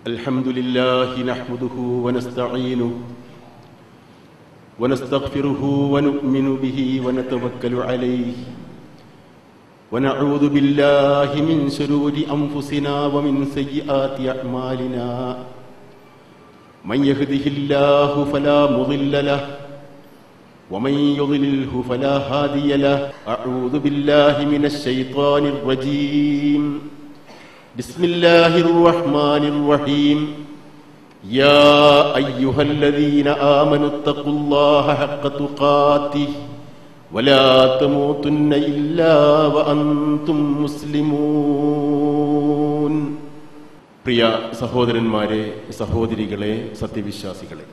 الحمد لله نحمده ونستعينه ونستغفره ونؤمن به ونتوكل عليه ونعوذ بالله من شرور أنفسنا ومن سيئات أعمالنا من يهده الله فلا مضل له ومن يضلله فلا هادي له أعوذ بالله من الشيطان الرجيم بسم الله الرحمن الرحيم يا أيها الذين آمنوا اتقوا الله حق تقاته ولا تموتن إلا وأنتم مسلمون പ്രിയ സഹോദരന്മാരെ സഹോദരികളെ സത്യവിശ്വാസികളെ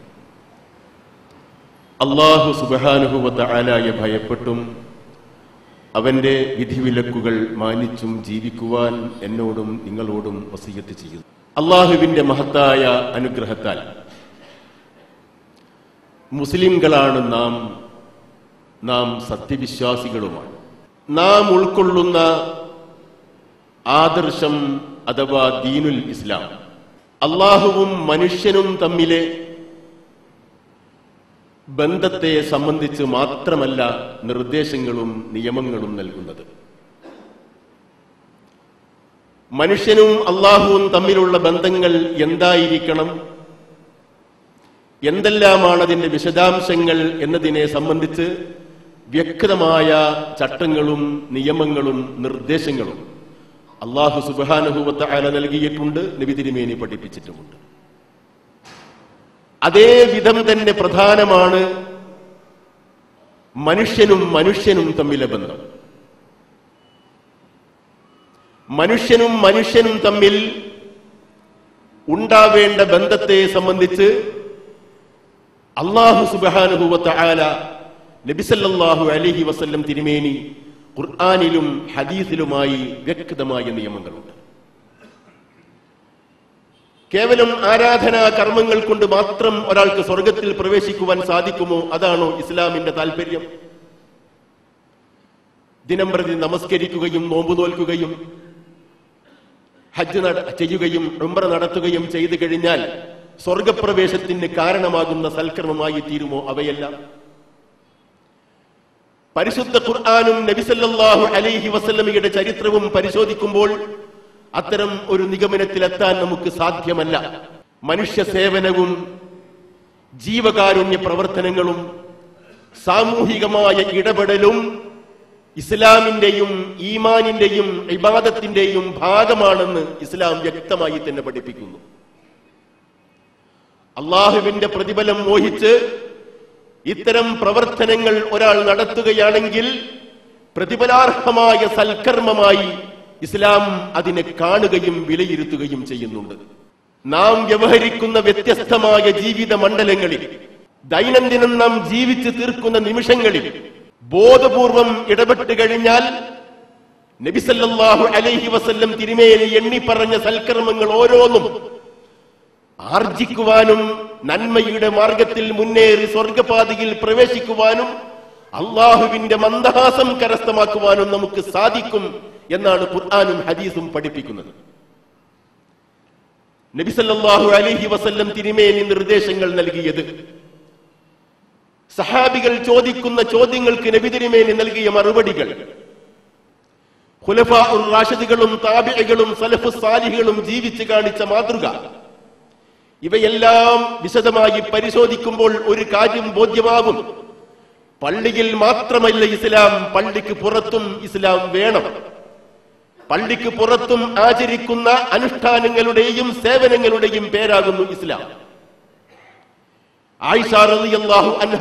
അള്ളാഹു സുബഹാനുഭവത്ത ആലായ ഭയപ്പെട്ടും അവന്റെ വിധിവിലക്കുകൾ മാനിച്ചും ജീവിക്കുവാൻ എന്നോടും നിങ്ങളോടും വസീയത്ത് ചെയ്യുന്നു അള്ളാഹുവിന്റെ മഹത്തായ അനുഗ്രഹത്താൽ മുസ്ലിംകളാണ് നാം നാം സത്യവിശ്വാസികളുമാണ് നാം ഉൾക്കൊള്ളുന്ന ആദർശം അഥവാ ദീനുൽ ഇസ്ലാം അള്ളാഹുവും മനുഷ്യനും തമ്മിലെ ബന്ധത്തെ സംബന്ധിച്ച് മാത്രമല്ല നിർദ്ദേശങ്ങളും നിയമങ്ങളും നൽകുന്നത് മനുഷ്യനും അള്ളാഹുവും തമ്മിലുള്ള ബന്ധങ്ങൾ എന്തായിരിക്കണം എന്തെല്ലാമാണ് അതിന്റെ വിശദാംശങ്ങൾ എന്നതിനെ സംബന്ധിച്ച് വ്യക്തമായ ചട്ടങ്ങളും നിയമങ്ങളും നിർദ്ദേശങ്ങളും അള്ളാഹു സുബാനുഭവത്തെ അല നൽകിയിട്ടുണ്ട് നബി തിരുമേനി പഠിപ്പിച്ചിട്ടുമുണ്ട് അതേ വിധം തന്നെ പ്രധാനമാണ് മനുഷ്യനും മനുഷ്യനും തമ്മിലെ ബന്ധം മനുഷ്യനും മനുഷ്യനും തമ്മിൽ ഉണ്ടാവേണ്ട ബന്ധത്തെ സംബന്ധിച്ച് അള്ളാഹു സുബാനുഭൂവത്ത ആല നബിസല്ലാഹു അലഹി വസല്ലം തിരുമേനി ഖുർആാനിലും ഹദീസിലുമായി വ്യക്തമായ നിയമങ്ങളുണ്ട് കേവലം ആരാധനാ കർമ്മങ്ങൾ കൊണ്ട് മാത്രം ഒരാൾക്ക് സ്വർഗത്തിൽ പ്രവേശിക്കുവാൻ സാധിക്കുമോ അതാണോ ഇസ്ലാമിന്റെ താല്പര്യം ദിനം പ്രതി നമസ്കരിക്കുകയും നോമ്പു നോൽക്കുകയും ഹജ്ജ് ചെയ്യുകയും ഉംറ നടത്തുകയും ചെയ്തു കഴിഞ്ഞാൽ സ്വർഗപ്രവേശത്തിന് കാരണമാകുന്ന സൽക്കർമ്മമായി തീരുമോ അവയെല്ലാം പരിശുദ്ധ ഖുർആാനും നബിസല്ലാഹു അലൈഹി വസല്ലമയുടെ ചരിത്രവും പരിശോധിക്കുമ്പോൾ അത്തരം ഒരു നിഗമനത്തിലെത്താൻ നമുക്ക് സാധ്യമല്ല മനുഷ്യ സേവനവും ജീവകാരുണ്യ പ്രവർത്തനങ്ങളും സാമൂഹികമായ ഇടപെടലും ഇസ്ലാമിന്റെയും ഈമാനിന്റെയും ഇബാദത്തിന്റെയും ഭാഗമാണെന്ന് ഇസ്ലാം വ്യക്തമായി തന്നെ പഠിപ്പിക്കുന്നു അള്ളാഹുവിന്റെ പ്രതിഫലം മോഹിച്ച് ഇത്തരം പ്രവർത്തനങ്ങൾ ഒരാൾ നടത്തുകയാണെങ്കിൽ പ്രതിഫലാർഹമായ സൽക്കർമ്മമായി ഇസ്ലാം അതിനെ കാണുകയും വിലയിരുത്തുകയും ചെയ്യുന്നുണ്ട് നാം വ്യവഹരിക്കുന്ന വ്യത്യസ്തമായ ജീവിത മണ്ഡലങ്ങളിൽ ദൈനംദിനം നാം ജീവിച്ചു തീർക്കുന്ന നിമിഷങ്ങളിൽ ബോധപൂർവം ഇടപെട്ട് കഴിഞ്ഞാൽ നബിസല്ലാഹു അലൈഹി വസല്ലം തിരുമേനി എണ്ണി പറഞ്ഞ സൽക്കർമ്മങ്ങൾ ഓരോന്നും ആർജിക്കുവാനും നന്മയുടെ മാർഗത്തിൽ മുന്നേറി സ്വർഗപാതയിൽ പ്രവേശിക്കുവാനും അള്ളാഹുവിന്റെ മന്ദഹാസം കരസ്ഥമാക്കുവാനും നമുക്ക് സാധിക്കും എന്നാണ് ഖുർആാനും ഹദീസും പഠിപ്പിക്കുന്നത് നബിസല്ലാഹു അലഹി വസല്ലം തിരുമേനി നിർദ്ദേശങ്ങൾ നൽകിയത് സഹാബികൾ ചോദിക്കുന്ന ചോദ്യങ്ങൾക്ക് നബി തിരുമേനി നൽകിയ മറുപടികൾ ഖുലഫ റാഷിദുകളും താബികളും സലഫു സാലിഹികളും ജീവിച്ച് കാണിച്ച മാതൃക ഇവയെല്ലാം വിശദമായി പരിശോധിക്കുമ്പോൾ ഒരു കാര്യം ബോധ്യമാകും പള്ളിയിൽ മാത്രമല്ല ഇസ്ലാം പള്ളിക്ക് പുറത്തും ഇസ്ലാം വേണം പള്ളിക്ക് പുറത്തും ആചരിക്കുന്ന അനുഷ്ഠാനങ്ങളുടെയും സേവനങ്ങളുടെയും പേരാകുന്നു ഇസ്ലാം ആയിഷ റളിയല്ലാഹു അൻഹ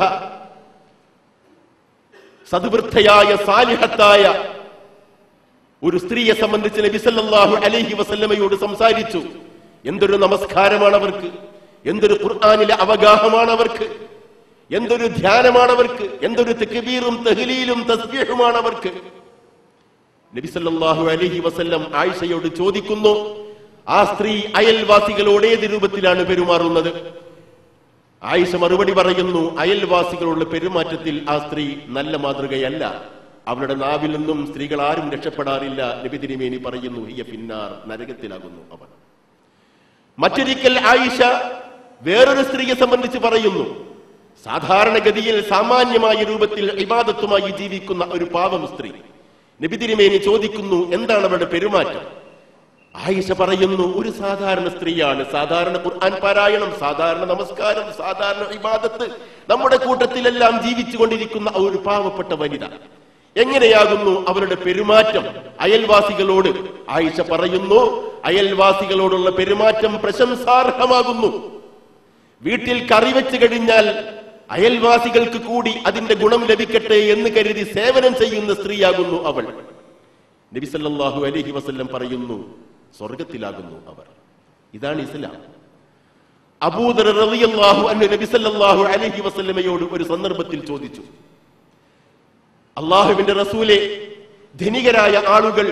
സദ്വൃദ്ധയായ സാലിഹത്തായ ഒരു സ്ത്രീയെ സംബന്ധിച്ച് നബി സല്ലല്ലാഹു അലൈഹി വസല്ലമയോട് സംസാരിച്ചു എന്തൊരു നമസ്കാരമാണ് അവർക്ക് എന്തൊരു ഖുർആാനിലെ അവഗാഹമാണ് അവർക്ക് എന്തൊരു ധ്യാനമാണ് അവർക്ക് എന്തൊരു തെക്കുബീറും തെഹ്ലീലും തസ്ബീഹുമാണ് അവർക്ക് നബി സല്ലല്ലാഹു അലൈഹി വസല്ലം ആയിഷയോട് ചോദിക്കുന്നു ആ സ്ത്രീ അയൽവാസികളോട് ഏത് രൂപത്തിലാണ് പെരുമാറുന്നത് ആയിഷ മറുപടി പറയുന്നു അയൽവാസികളുള്ള പെരുമാറ്റത്തിൽ ആ സ്ത്രീ നല്ല മാതൃകയല്ല അവരുടെ നാവിൽ നിന്നും സ്ത്രീകൾ ആരും രക്ഷപ്പെടാറില്ല നബി തിരുമേനി പറയുന്നു ഹിയ പിന്നാർ നരകത്തിലാകുന്നു അവർ മറ്റൊരിക്കൽ ആയിഷ വേറൊരു സ്ത്രീയെ സംബന്ധിച്ച് പറയുന്നു സാധാരണഗതിയിൽ സാമാന്യമായ രൂപത്തിൽ ഇബാദത്തുമായി ജീവിക്കുന്ന ഒരു പാവം സ്ത്രീ നബി തിരുമേനി ചോദിക്കുന്നു എന്താണ് അവരുടെ പെരുമാറ്റം ആയിഷ പറയുന്നു ഒരു സാധാരണ സ്ത്രീയാണ് സാധാരണ ഖുർആൻ പാരായണം സാധാരണ നമസ്കാരം സാധാരണ ഇബാദത്ത് നമ്മുടെ കൂട്ടത്തിലെല്ലാം ജീവിച്ചു കൊണ്ടിരിക്കുന്ന ഒരു പാവപ്പെട്ട വനിത എങ്ങനെയാകുന്നു അവരുടെ പെരുമാറ്റം അയൽവാസികളോട് ആയിഷ പറയുന്നു അയൽവാസികളോടുള്ള പെരുമാറ്റം പ്രശംസാർഹമാകുന്നു വീട്ടിൽ കറി വെച്ച് കഴിഞ്ഞാൽ അയൽവാസികൾക്ക് കൂടി അതിന്റെ ഗുണം ലഭിക്കട്ടെ എന്ന് കരുതി സേവനം ചെയ്യുന്ന സ്ത്രീയാകുന്നു അവൾ നബി സല്ലല്ലാഹു അലൈഹി വസല്ലം പറയുന്നു സ്വർഗത്തിലാകുന്നു അവർ ഇതാണ് ഇസ്ലാം അബൂദർ റളിയല്ലാഹു അൻഹു നബി സല്ലല്ലാഹു അലൈഹി വസല്ലമയോട് ഒരു സന്ദർഭത്തിൽ ചോദിച്ചു അള്ളാഹുവിന്റെ റസൂലെ ധനികരായ ആളുകൾ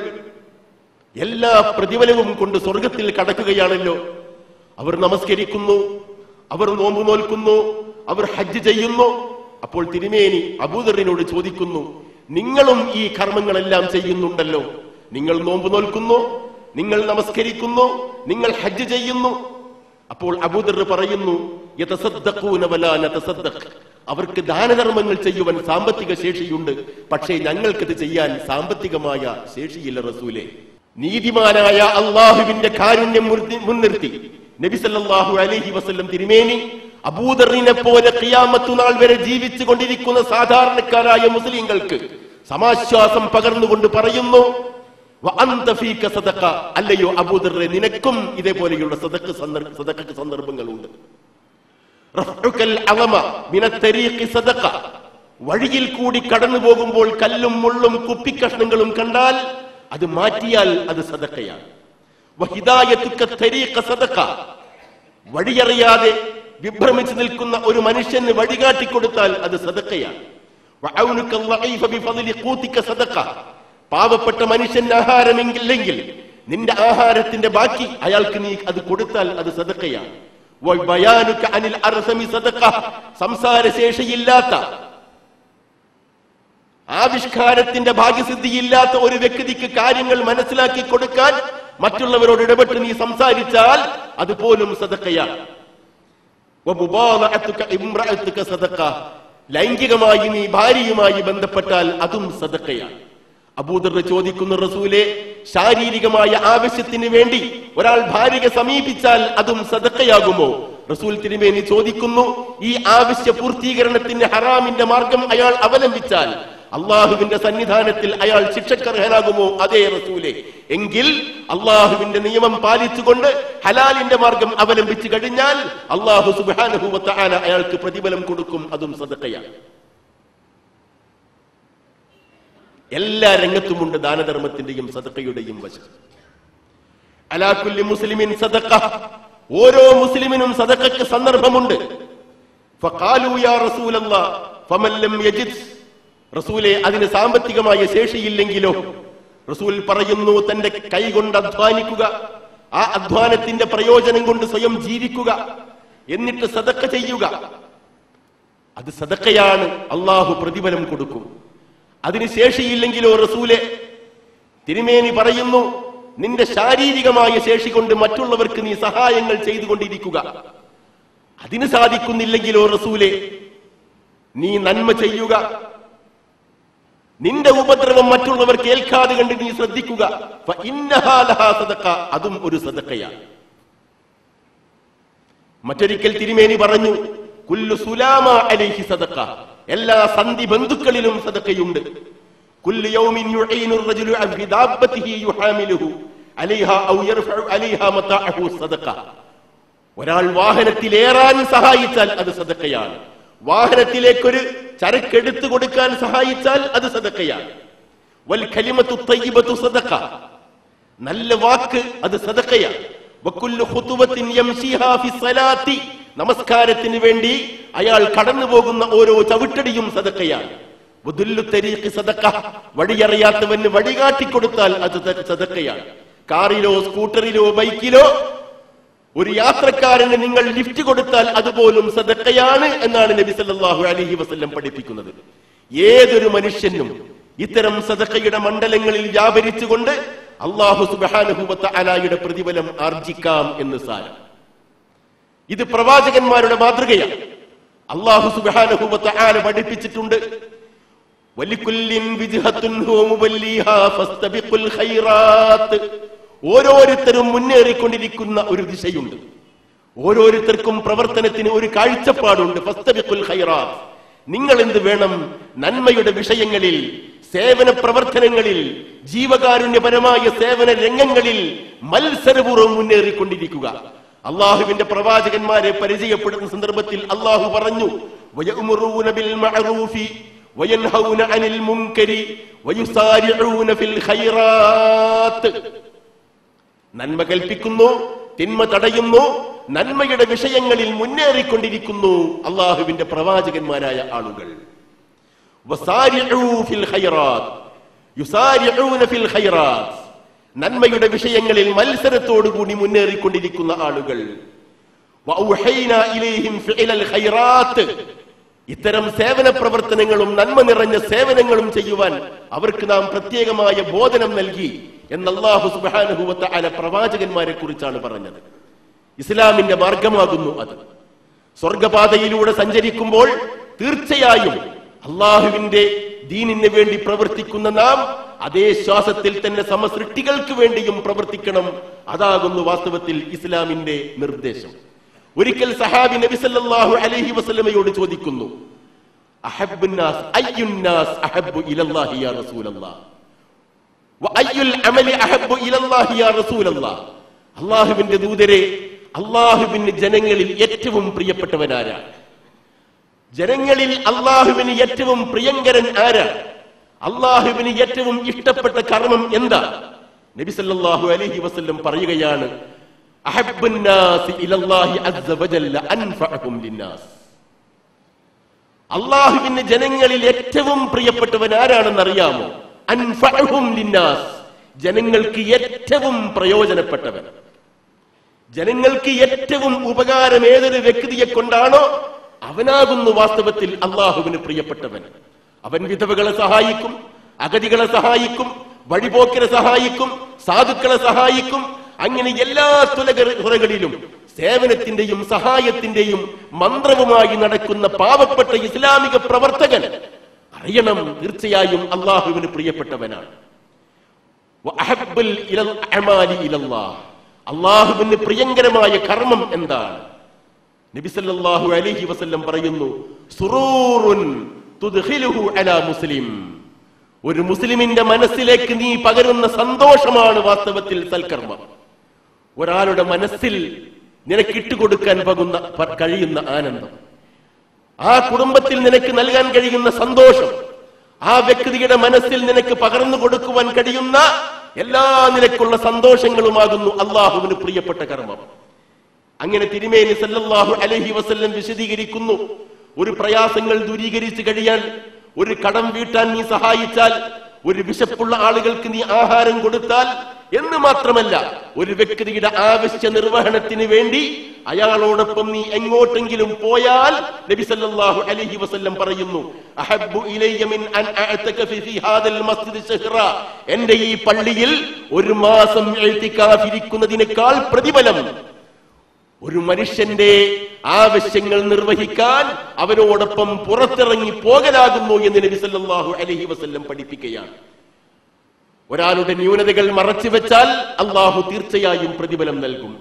എല്ലാ പ്രതിഫലവും കൊണ്ട് സ്വർഗത്തിൽ കടക്കുകയാണല്ലോ അവർ നമസ്കരിക്കുന്നു അവർ നോമ്പ് നോൽക്കുന്നു അവർ ഹജ്ജ് ചെയ്യുന്നു അപ്പോൾ തിരുമേനി അബൂദറിനോട് ചോദിക്കുന്നു നിങ്ങളും ഈ കർമ്മങ്ങളെല്ലാം ചെയ്യുന്നുണ്ടല്ലോ നിങ്ങൾ നോമ്പ് നോൽക്കുന്നു നിങ്ങൾ നമസ്കരിക്കുന്നു നിങ്ങൾ ഹജ്ജ് ചെയ്യുന്നു അപ്പോൾ അബൂദർ പറയുന്നു "യതസദ്ദഖൂന വലാ നതസദ്ദഖ്." അവർക്ക് ദാനധർമ്മങ്ങൾ ചെയ്യുവാൻ സാമ്പത്തിക ശേഷിയുണ്ട് പക്ഷേ ഞങ്ങൾക്കത് ചെയ്യാൻ സാമ്പത്തികമായ ശേഷിയില്ല റസൂലെ നീതിമാനായ അള്ളാഹുവിന്റെ കാരുണ്യം മുർത്തി- മുൻനിർത്തി നബി സല്ലല്ലാഹു അലൈഹി വസല്ലം തിരുമേനി അബൂദറിനെ പോലെ ഖിയാമത്തു നാൾ വരെ ജീവിച്ചു കൊണ്ടിരിക്കുന്ന സാധാരണക്കാരായ മുസ്ലിങ്ങൾക്ക് സമാശ്വാസം പകർന്നുകൊണ്ട് പറയുന്നു "വ അന്ത ഫീക സദഖ." അല്ലയോ അബൂദറെ നിനക്കും ഇതേപോലെയുള്ള സദക്ക് സദക്കക്ക് സന്ദർഭങ്ങളുണ്ട് റഫ്ഉക്കൽ അളമ മിനത്തരീഖി സദഖ. വഴിയിൽ കൂടി കടന്നു പോകുമ്പോൾ കല്ലും മുള്ളും കുപ്പിക്കഷ്ണങ്ങളും കണ്ടാൽ അത് മാറ്റിയാൽ അത് സദക്കയാണ് വഹിദായത്തുക്ക തരീഖ സദഖ. വഴിയറിയാതെ വിഭ്രമിച്ചു നിൽക്കുന്ന ഒരു മനുഷ്യന് വഴികാട്ടി കൊടുത്താൽ അത് സദക്കയാണ് വഅൗനുക ളഈഫ ബിഫദ്ലി ഖൂതിക സദഖ. പാവപ്പെട്ട മനുഷ്യന് ആഹാരമെങ്കില്ലെങ്കിൽ നിന്റെ ആഹാരത്തിന്റെ ബാക്കി അയാൾക്ക് നീ അത് കൊടുത്താൽ അത് സദക്കയാണ് വബയാനുക അനിൽ അർസമി സദഖ. സംസാരശേഷിയില്ലാത്ത ആവിഷ്കാരത്തിന്റെ ഭാഗ്യസിദ്ധിയില്ലാത്ത ഒരു വ്യക്തിക്ക് കാര്യങ്ങൾ മനസ്സിലാക്കി കൊടുക്കാൻ മറ്റുള്ളവരോട് ഇടപെട്ട് നീ സംസാരിച്ചാൽ അതുപോലും സദക്കയാണ് വമുബാദഅതുക ഇംറഅതുക സദഖ. ലൈംഗികമായി നീ ഭാര്യയുമായി ബന്ധപ്പെട്ടാൽ അതും സദക്കയാണ് അബൂദർ ചോദിക്കുന്ന റസൂലെ ശാരീരികമായ ആവശ്യത്തിന് വേണ്ടി ഒരാൾ ഭാര്യയെ സമീപിച്ചാൽ അതും സദക്കയാകുമോ റസൂൽ തിരുമേനി ചോദിക്കുന്നു ഈ ആവശ്യ പൂർത്തീകരണത്തിന് ഹറാമിന്റെ മാർഗം അയാൾ അവലംബിച്ചാൽ അള്ളാഹുവിന്റെ സന്നിധാനത്തിൽ അയാൾ ശിക്ഷക്കർഹനാകുമോ അതേ റസൂലെ എങ്കിൽ അള്ളാഹുവിന്റെ നിയമം പാലിച്ചുകൊണ്ട് ഹലാലിന്റെ മാർഗം അവലംബിച്ചു കഴിഞ്ഞാൽ അള്ളാഹു സുബാനഹുവത്ത ആല അയാൾക്ക് പ്രതിഫലം കൊടുക്കും അതും സദക്കയാണ് എല്ലാ രംഗത്തുമുണ്ട് ദാനധർമ്മത്തിന്റെയും സദക്കയുടെയും വശം അലാക്കുല്ലി മുസ്ലിമിൻ സദക്ക ഓരോ മുസ്ലിമിനും സദക്കയ്ക്ക് സന്ദർഭമുണ്ട് ഫഖാലു യാ റസൂലല്ലാ ഫമൻ ലം യജിദ് റസൂലെ അതിന് സാമ്പത്തികമായ ശേഷിയില്ലെങ്കിലോ റസൂൽ പറയുന്നു തന്റെ കൈ കൊണ്ട് അധ്വാനിക്കുക ആ അധ്വാനത്തിന്റെ പ്രയോജനം കൊണ്ട് സ്വയം ജീവിക്കുക എന്നിട്ട് സദക്ക ചെയ്യുക അത് സദക്കയാണ് അള്ളാഹു പ്രതിഫലം കൊടുക്കും അതിന് ശേഷിയില്ലെങ്കിലോ റസൂലെ തിരുമേനി പറയുന്നു നിന്റെ ശാരീരികമായ ശേഷി കൊണ്ട് മറ്റുള്ളവർക്ക് നീ സഹായങ്ങൾ ചെയ്തുകൊണ്ടിരിക്കുക അതിന് സാധിക്കുന്നില്ലെങ്കിലോ റസൂലെ നീ നന്മ ചെയ്യുക നിന്റെ ഉപദ്രവം മറ്റുള്ളവർ കേൾക്കാതെ കണ്ട് നീ ശ്രദ്ധിക്കുക ഫ ഇന്നഹാ ലഹാ സദഖ. അതും ഒരു സദക്കയാണ് മറ്റൊരിക്കൽ തിരുമേനി പറഞ്ഞു കുല്ലു സുലാമ അലൈഹി സദക്ക എല്ലാ സന്ധി ബന്ധുക്കളിലും സദക്കയുണ്ട് കുല്ലു യൗമിൻ യുഈനു الرجل في دابته يحامله عليها او يرفع عليها متاعه സദക്ക ഒരാൾ വാഹനത്തിലേറാൻ സഹായിച്ചാൽ അത് സദക്കയാണ് വാഹനത്തിലേക്കൊരു ചരക്കെടുത്തു കൊടുക്കാൻ സഹായിച്ചാൽ അത് സദക്കയാണ് വൽ കലിമത്തു തയ്യിബത്തു സദക്ക നല്ല വാക്ക് അത് സദക്കയാണ് വക്കുല്ലു ഖുതുവത്തിൻ യംശിഹാ ഫി സ്വലാത്തി നമസ്കാരത്തിന് വേണ്ടി അയാൾ കടന്നു പോകുന്ന ഓരോ ചവിട്ടടിയും സദക്കയാണ് വദുല്ലു തരീഖി സദക്ക വഴിയറിയാത്തവന് വഴികാട്ടി കൊടുത്താൽ അത് സദ- സദക്കയാണ് കാറിലോ സ്കൂട്ടറിലോ ബൈക്കിലോ ഒരു യാത്രക്കാരന് നിങ്ങൾ ലിഫ്റ്റ് കൊടുത്താൽ അതുപോലും സദക്കയാണ് എന്നാണ് നബി സല്ലല്ലാഹു അലൈഹി വസല്ലം പഠിപ്പിക്കുന്നത് ഏതൊരു മനുഷ്യനും ഇത്തരം സദക്കയുടെ മണ്ഡലങ്ങളിൽ വ്യാപരിച്ചുകൊണ്ട് അള്ളാഹു സുബ്ഹാനഹു വ തആലയുടെ പ്രതിഫലം ആർജിക്കാം എന്ന് സാരം ഇത് പ്രവാചകന്മാരുടെ മാതൃകയാണ് അള്ളാഹു സുബാനുഭവത്തെ ആന പഠിപ്പിച്ചിട്ടുണ്ട് വലിക്കുല്ലിൻ വിജ്ഹത്തുൻ ഹുവ മുവല്ലിഹാ ഫസ്തബിഖുൽ ഖൈറാത്ത്. ഓരോരുത്തരും മുന്നേറിക്കൊണ്ടിരിക്കുന്ന ഒരു ദിശയുണ്ട് ഓരോരുത്തർക്കും പ്രവർത്തനത്തിന് ഒരു കാഴ്ചപ്പാടുണ്ട് ഫസ്തബിഖുൽ ഖൈറാത്ത്. നിങ്ങൾ എന്ത് വേണം നന്മയുടെ വിഷയങ്ങളിൽ സേവന പ്രവർത്തനങ്ങളിൽ ജീവകാരുണ്യപരമായ സേവന രംഗങ്ങളിൽ മത്സരപൂർവ്വം മുന്നേറിക്കൊണ്ടിരിക്കുക അള്ളാഹുവിന്റെ പ്രവാചകന്മാരെ പരിചയപ്പെടുന്ന സന്ദർഭത്തിൽ അള്ളാഹു പറഞ്ഞു വയഉമുറൂന ബിൽ മഅറൂഫി വയൻഹൗന അനിൽ മുൻകരി വയുസാരിഊന ഫിൽ ഖൈറാത്ത് നന്മ കൽപ്പിക്കുന്നു തിന്മ തടയുന്നു നന്മയുടെ വിഷയങ്ങളിൽ മുന്നേറിക്കൊണ്ടിരിക്കുന്നു അള്ളാഹുവിന്റെ പ്രവാചകന്മാരായ ആളുകൾ വസാരിഊ ഫിൽ ഖൈറാത്ത്. യുസാരിഊന ഫിൽ ഖൈറാത്ത്. നന്മയുടെ വിഷയങ്ങളിൽ മത്സരത്തോടുകൂടി മുന്നേറിക്കൊണ്ടിരിക്കുന്ന ആളുകൾ വഔഹൈന ഇലൈഹിം ഫിഅലൽ ഖൈറാത്ത്. ഇത്തരം സേവന പ്രവർത്തനങ്ങളും നന്മ നിറഞ്ഞ സേവനങ്ങളും ചെയ്യുവാൻ അവർക്ക് നാം പ്രത്യേകമായ ബോധനം നൽകി എന്ന് അല്ലാഹു സുബ്ഹാനഹു വ തആല പ്രവാചകന്മാരെ കുറിച്ചാണ് പറഞ്ഞത് ഇസ്ലാമിന്റെ മാർഗമാകുന്നു അത് സ്വർഗപാതയിലൂടെ സഞ്ചരിക്കുമ്പോൾ തീർച്ചയായും അള്ളാഹുവിന്റെ ദീനിന് വേണ്ടി പ്രവർത്തിക്കുന്ന നാം അതേ ശ്വാസത്തിൽ തന്നെ സമസൃഷ്ടികൾക്ക് വേണ്ടിയും പ്രവർത്തിക്കണം അതാകുന്നു വാസ്തവത്തിൽ ഇസ്ലാമിന്റെ നിർദ്ദേശം ഒരിക്കൽ സഹാബി നബി സല്ലല്ലാഹു അലൈഹി വസല്ലമയോട് ചോദിക്കുന്നു അഹബ്ബുന്നാസ് അയ്യുന്നാസ് അഹബ്ബു ഇലല്ലാഹി യാ റസൂലല്ലാഹ് വഅയ്യുൽ അമലി അഹബ്ബു ഇലല്ലാഹി യാ റസൂലല്ലാഹ് അള്ളാഹുവിന്റെ ദൂതരെ അള്ളാഹുവിന് ജനങ്ങളിൽ ഏറ്റവും പ്രിയപ്പെട്ടവനാരാണ് ജനങ്ങളിൽ അള്ളാഹുവിന് ഏറ്റവും പ്രിയങ്കരൻ ആരാണ് അള്ളാഹുവിന് ഏറ്റവും ഇഷ്ടപ്പെട്ട കർമ്മം എന്താ നബി സല്ലല്ലാഹു അലൈഹി വസല്ലം പറയുകയാണ് അഹബ്ബുന്നാസി ഇലല്ലാഹി അസ്സ വജല്ല അൻഫഅഹും ലിന്നാസ് അള്ളാഹുവിന് ജനങ്ങളിൽ ഏറ്റവും പ്രിയപ്പെട്ടവൻ ആരാണെന്ന് അറിയാമോ അൻഫഅഹും ലിന്നാസ് ജനങ്ങൾക്ക് ഏറ്റവും പ്രയോജനപ്പെട്ടവൻ ജനങ്ങൾക്ക് ഏറ്റവും ഉപകാരം ഏതൊരു വ്യക്തിയെ കൊണ്ടാണോ അവനാകുന്നു വാസ്തവത്തിൽ അള്ളാഹുവിന് പ്രിയപ്പെട്ടവൻ അവൻ വിധവകളെ സഹായിക്കും അഗതികളെ സഹായിക്കും വഴിപോക്കരെ സഹായിക്കും സാധുക്കളെ സഹായിക്കും അങ്ങനെ എല്ലാ തുലകളിലും സേവനത്തിന്റെയും സഹായത്തിന്റെയും മന്ത്രവുമായി നടക്കുന്ന പാവപ്പെട്ട ഇസ്ലാമിക പ്രവർത്തകൻ അറിയണം തീർച്ചയായും അള്ളാഹുവിന് പ്രിയപ്പെട്ടവനാണ് വഅഹബ്ബുൽ ഇലൽ അഅമാലി ഇലല്ലാഹ്. അള്ളാഹുവിന് പ്രിയങ്കരമായ കർമ്മം എന്താണ് നബി സല്ലല്ലാഹു അലൈഹി വസല്ലം പറയുന്നു സുറൂറുൻ തുദ്ഖിലുഹു അലാ മുസ്ലിം ഒരു മുസ്ലിമിന്റെ മനസ്സിലേക്ക് നീ പകരുന്ന സന്തോഷമാണ് വാസ്തവത്തിൽ സൽക്കർമ്മം ഒരാളുടെ മനസ്സിൽ നിനക്ക് ഇട്ടുകൊടുക്കാൻ പകുന്ന പ- കഴിയുന്ന ആനന്ദം ആ കുടുംബത്തിൽ നിനക്ക് നൽകാൻ കഴിയുന്ന സന്തോഷം ആ വ്യക്തിയുടെ മനസ്സിൽ നിനക്ക് പകർന്നു കൊടുക്കുവാൻ കഴിയുന്ന എല്ലാ നിലക്കുള്ള സന്തോഷങ്ങളുമാകുന്നു അള്ളാഹുവിന് പ്രിയപ്പെട്ട കർമ്മം അങ്ങനെ തിരുമേനി സല്ലല്ലാഹു അലൈഹി വസല്ലം വിശദീകരിക്കുന്നു ഒരു പ്രയാസങ്ങൾ ദൂരീകരിച്ചു കഴിയാൻ ഒരു കടം വീട്ടാൻ നീ സഹായിച്ചാൽ ഒരു വിശപ്പുള്ള ആളുകൾക്ക് നീ ആഹാരം കൊടുത്താൽ എന്ന് മാത്രമല്ല ഒരു വ്യക്തിയുടെ ആവശ്യ നിർവഹണത്തിന് വേണ്ടി അയാളോടൊപ്പം നീ എങ്ങോട്ടെങ്കിലും പോയാൽ നബി സല്ലല്ലാഹു അലൈഹി വസല്ലം പറയുന്നു അഹബ്ബു ഇലയ്യ മിൻ അൻ അഅ്തകഫി ഫീ ഹാദൽ മസ്ജിദ് ശഹ്റ എന്റെ ഈ പള്ളിയിൽ ഒരു മാസം എഴുത്തിക്കാഫിരിക്കുന്നതിനേക്കാൾ പ്രതിഫലം ഒരു മനുഷ്യന്റെ ആവശ്യങ്ങൾ നിർവഹിക്കാൻ അവരോടൊപ്പം പുറത്തിറങ്ങി പോകലാകുന്നു എന്ന് നബി സല്ലല്ലാഹു അലൈഹി വസല്ലം പഠിപ്പിക്കുകയാണ് ഒരാളുടെ ന്യൂനതകൾ മറച്ചു വെച്ചാൽ അള്ളാഹു തീർച്ചയായും പ്രതിഫലം നൽകും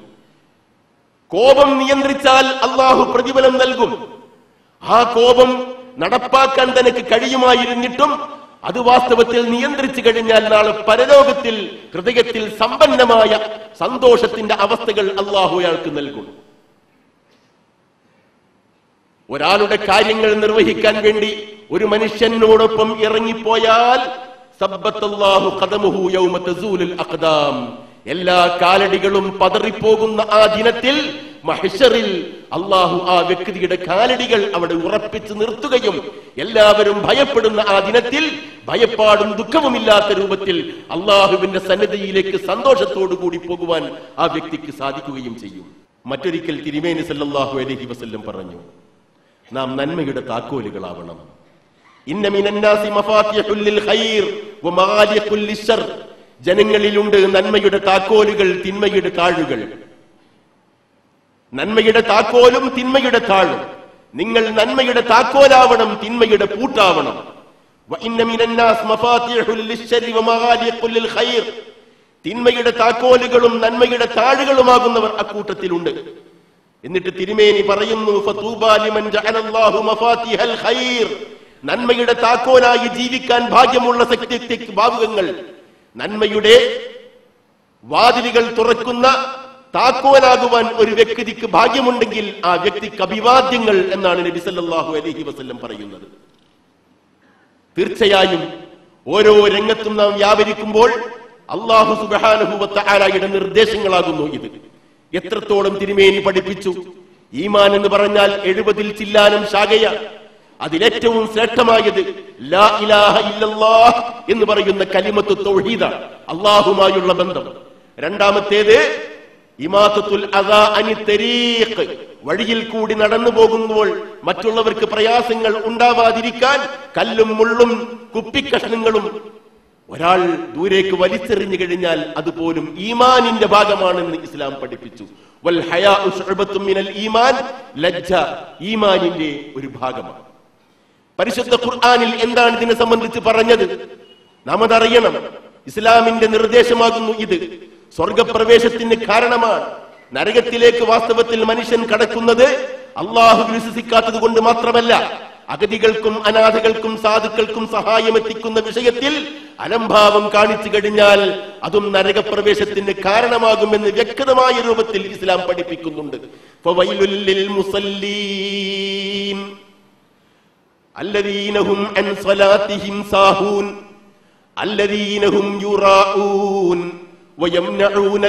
കോപം നിയന്ത്രിച്ചാൽ അള്ളാഹു പ്രതിഫലം നൽകും ആ കോപം നടപ്പാക്കാൻ തനിക്ക് കഴിയുമായിരുന്നിട്ടും അത് വാസ്തവത്തിൽ നിയന്ത്രിച്ചു കഴിഞ്ഞാൽ നാളെ പരലോകത്തിൽ ഹൃദയത്തിൽ സമ്പന്നമായ സന്തോഷത്തിന്റെ അവസ്ഥകൾ അള്ളാഹു അയാൾക്ക് നൽകും ഒരാളുടെ കാര്യങ്ങൾ നിർവഹിക്കാൻ വേണ്ടി ഒരു മനുഷ്യനോടൊപ്പം ഇറങ്ങിപ്പോയാൽ സബ്ബത്തല്ലാഹു ഖദമുഹു യൗമ തസൂലുൽ അഖ്ദാം എല്ലാ കാലടികളും പതറിപ്പോകുന്ന ആ ദിനത്തിൽ മഹ്ശറിൽ അള്ളാഹു ആ വ്യക്തിയുടെ കാലടികൾ അവിടെ ഉറപ്പിച്ചു നിർത്തുകയും എല്ലാവരും ഭയപ്പെടുന്ന ആ ദിനത്തിൽ ഭയപ്പാടും ദുഃഖവുമില്ലാത്ത രൂപത്തിൽ അള്ളാഹുവിന്റെ സന്നിധിയിലേക്ക് സന്തോഷത്തോടു കൂടി പോകുവാൻ ആ വ്യക്തിക്ക് സാധിക്കുകയും ചെയ്യും മറ്റൊരിക്കൽ തിരുമേനി സല്ലല്ലാഹു അലൈഹി വസല്ലം പറഞ്ഞു നാം നന്മയുടെ താക്കോലുകളാവണം ഇന്ന മിനന്നാസി മഫാത്തിഹുൽ ലിൽ ഖൈർ വമഗാലിഖുൽ ലിശ്ശർ ജനങ്ങളിലുണ്ട് നന്മയുടെ താക്കോലുകൾ തിന്മയുടെ താഴുകൾ നന്മയുടെ താക്കോലും തിന്മയുടെ താഴും നിങ്ങൾ നന്മയുടെ താക്കോലാവണം തിന്മയുടെ പൂട്ടാവണം വഇന്ന മിനന്നാസ് മഫാത്തിഹുൽ ലിശ്ശരി വമഗാലിഖുൽ ലിൽഖൈർ. തിന്മയുടെ താക്കോലുകളും നന്മയുടെ താഴുകളുമാകുന്നവർ അക്കൂട്ടത്തിലുണ്ട് എന്നിട്ട് തിരുമേനി പറയുന്നു ഫതൂബാ ലിമൻ ജഅലല്ലാഹു മഫാത്തിഹൽ ഖൈർ. നന്മയുടെ താക്കോലായി ജീവിക്കാൻ ഭാഗ്യമുള്ള ശക്തി ഭാവുകങ്ങൾ നന്മയുടെ വാതിലുകൾ തുറക്കുന്ന താക്കോലാകുവാൻ ഒരു വ്യക്തിക്ക് ഭാഗ്യമുണ്ടെങ്കിൽ ആ വ്യക്തിക്ക് അഭിവാദ്യങ്ങൾ എന്നാണ് നബി സല്ലല്ലാഹു അലൈഹി വസല്ലം പറയുന്നത് തീർച്ചയായും ഓരോ രംഗത്തും നാം വ്യാപരിക്കുമ്പോൾ അള്ളാഹു സുബാനുഭൂവത്ത ആരായുടെ നിർദ്ദേശങ്ങളാകുന്നു ഇത് എത്രത്തോളം തിരുമേനി പഠിപ്പിച്ചു ഈമാൻ എന്ന് പറഞ്ഞാൽ എഴുപതിൽ ചില്ലാനും ശാഖയ അതിലേറ്റവും ശ്രേഷ്ഠമായത് ലാ ഇലാഹ ഇല്ലല്ലാഹ് എന്ന് പറയുന്ന കലിമത്ത് തൗഹീദ അള്ളാഹുമായുള്ള ബന്ധം രണ്ടാമത്തേത് ഇമാത്തത്തുൽ അദാ അനി തരീഖ് വഴിയിൽ കൂടി നടന്നു പോകുമ്പോൾ മറ്റുള്ളവർക്ക് പ്രയാസങ്ങൾ ഉണ്ടാവാതിരിക്കാൻ കല്ലും മുള്ളും കുപ്പിക്കഷ്ണങ്ങളും ഒരാൾ ദൂരേക്ക് വലിച്ചെറിഞ്ഞു കഴിഞ്ഞാൽ അതുപോലും ഈമാനിന്റെ ഭാഗമാണെന്ന് ഇസ്ലാം പഠിപ്പിച്ചു വൽ ഹയാഉ ശുഅബത്തും മിനൽ ഈമാൻ ലജ്ജ ഈമാനിന്റെ ഒരു ഭാഗമാണ് പരിശുദ്ധ ഖുർആനിൽ എന്താണ് ഇതിനെ സംബന്ധിച്ച് പറഞ്ഞത് നാം അതറിയണം ഇസ്ലാമിന്റെ നിർദ്ദേശമാകുന്നു ഇത് സ്വർഗപ്രവേശത്തിന് കാരണമാണ് നരകത്തിലേക്ക് വാസ്തവത്തിൽ മനുഷ്യൻ കടക്കുന്നത് അള്ളാഹു വിശ്വസിക്കാത്തത് കൊണ്ട് മാത്രമല്ല അഗതികൾക്കും അനാഥകൾക്കും സാധുക്കൾക്കും സഹായം എത്തിക്കുന്ന വിഷയത്തിൽ അലംഭാവം കാണിച്ചു കഴിഞ്ഞാൽ അതും നരകപ്രവേശത്തിന് കാരണമാകുമെന്ന് വ്യക്തമായ രൂപത്തിൽ ഇസ്ലാം പഠിപ്പിക്കുന്നുണ്ട് ഫവൈലുൽ ലിൽ മുസല്ലീൻ الذين هم عن صلاتهم ساهون الذين هم يراءون ويمنعون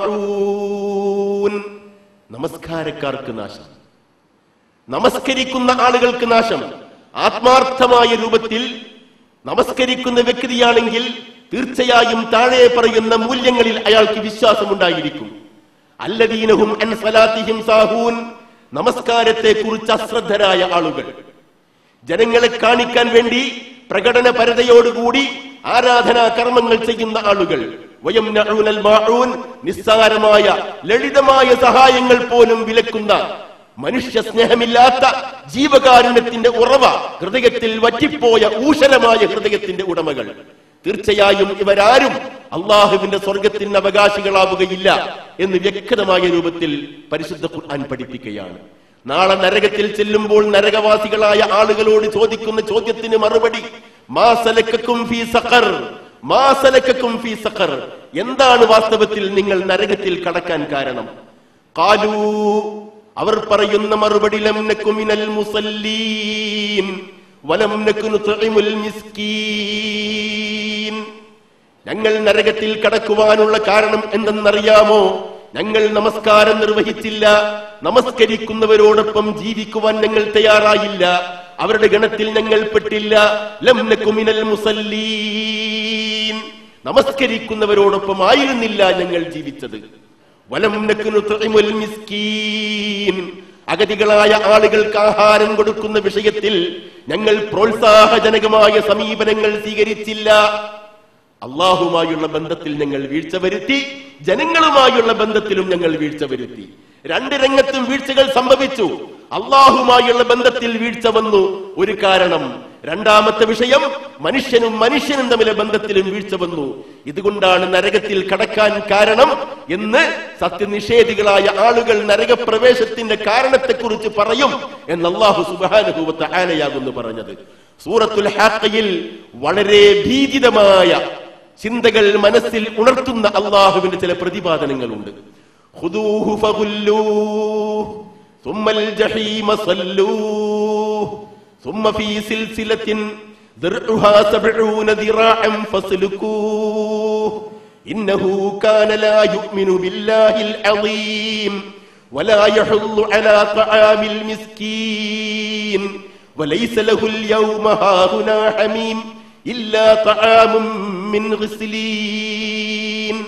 الماعون നമസ്കാരക്കാർക്ക് നാശം നമസ്കരിക്കുന്ന ആളുകൾക്ക് നാശം ആത്മാർത്ഥമായ രൂപത്തിൽ നമസ്കരിക്കുന്ന വ്യക്തിയാണെങ്കിൽ തീർച്ചയായും താഴെ പറയുന്ന മൂല്യങ്ങളിൽ അയാൾക്ക് വിശ്വാസമുണ്ടായിരിക്കും അല്ലദീനഹും അൻ സലാത്തിഹിം സാഹൂൻ നമസ്കാരത്തെ കുറിച്ച് അശ്രദ്ധരായ ആളുകൾ ജനങ്ങളെ കാണിക്കാൻ വേണ്ടി പ്രകടന പരതയോടുകൂടി ആരാധനാ കർമ്മങ്ങൾ ചെയ്യുന്ന ആളുകൾ വയംനഊനൽ മാഊൻ നിസ്സാരമായ ലളിതമായ സഹായങ്ങൾ പോലും വിലക്കുന്ന മനുഷ്യ സ്നേഹമില്ലാത്ത ജീവകാരുണ്യത്തിന്റെ ഉറവ ഹൃദയത്തിൽ വറ്റിപ്പോയ ഊഷരമായ ഹൃദയത്തിന്റെ ഉടമകൾ തീർച്ചയായും ഇവരാരും അള്ളാഹുവിന്റെ സ്വർഗത്തിന് അവകാശികളാവുകയില്ല എന്ന് വ്യക്തമായ രൂപത്തിൽ പരിശുദ്ധ ഖുർആൻ പഠിപ്പിക്കുകയാണ് നാളെ നരകത്തിൽ ചെല്ലുമ്പോൾ നരകവാസികളായ ആളുകളോട് ചോദിക്കുന്ന ചോദ്യത്തിന് മറുപടി മാസലക്കും ഫീ സഖർ മാസലക്കും ഫീ സഖർ എന്താണ് വാസ്തവത്തിൽ നിങ്ങൾ നരകത്തിൽ കടക്കാൻ കാരണം കാലൂ അവർ പറയുന്ന മറുപടി ലം നക്കു മിനൽ മുസല്ലീൻ വലം നക്കു നുത്ഇമുൽ മിസ്കീൻ ഞങ്ങൾ നരകത്തിൽ കടക്കുവാനുള്ള കാരണം എന്തെന്നറിയാമോ ഞങ്ങൾ നമസ്കാരം നിർവഹിച്ചില്ല നമസ്കരിക്കുന്നവരോടൊപ്പം ജീവിക്കുവാൻ ഞങ്ങൾ തയ്യാറായില്ല അവരുടെ ഗണത്തിൽ ഞങ്ങൾ പെട്ടില്ല ലം നക്കു മിനൽ മുസല്ലീൻ നമസ്കരിക്കുന്നവരോടൊപ്പം ആയിരുന്നില്ല ഞങ്ങൾ ജീവിച്ചത് വലം നക്കു നുത്ഇമുൽ മിസ്കീൻ അഗതികളായ ആളുകൾക്ക് ആഹാരം കൊടുക്കുന്ന വിഷയത്തിൽ ഞങ്ങൾ പ്രോത്സാഹജനകമായ സമീപനങ്ങൾ സ്വീകരിച്ചില്ല അള്ളാഹുമായുള്ള ബന്ധത്തിൽ ഞങ്ങൾ വീഴ്ച വരുത്തി ജനങ്ങളുമായുള്ള ബന്ധത്തിലും ഞങ്ങൾ വീഴ്ച വരുത്തി രണ്ട് രംഗത്തും വീഴ്ചകൾ സംഭവിച്ചു അള്ളാഹുമായുള്ള ബന്ധത്തിൽ വീഴ്ച വന്നു ഒരു കാരണം രണ്ടാമത്തെ വിഷയം മനുഷ്യനും മനുഷ്യനും തമ്മിലെ ബന്ധത്തിലും വീഴ്ച വന്നു ഇതുകൊണ്ടാണ് നരകത്തിൽ കടക്കാൻ കാരണം എന്ന് സത്യനിഷേധികളായ ആളുകൾ നരകപ്രവേശത്തിന്റെ കാരണത്തെക്കുറിച്ച് പറയും എന്ന് അള്ളാഹു സുബാനുഭൂവത്ത് ആനയാകുന്നു പറഞ്ഞത് സൂറത്തുൽ ഹാക്കയിൽ വളരെ ഭീതിതമായ ചിന്തകൾ മനസ്സിൽ ഉണർത്തുന്ന അള്ളാഹുവിന്റെ ചില പ്രതിപാദനങ്ങളുണ്ട് ഖുദൂഹു ഫഗുല്ലൂഹ് ثم الجحيم صلوه ثم في سلسلة ذرعها سبعون ذراعا فاسلكوه إنه كان لا يؤمن بالله العظيم ولا يحض على طعام المسكين وليس له اليوم هاهنا حميم إلا طعام من غسلين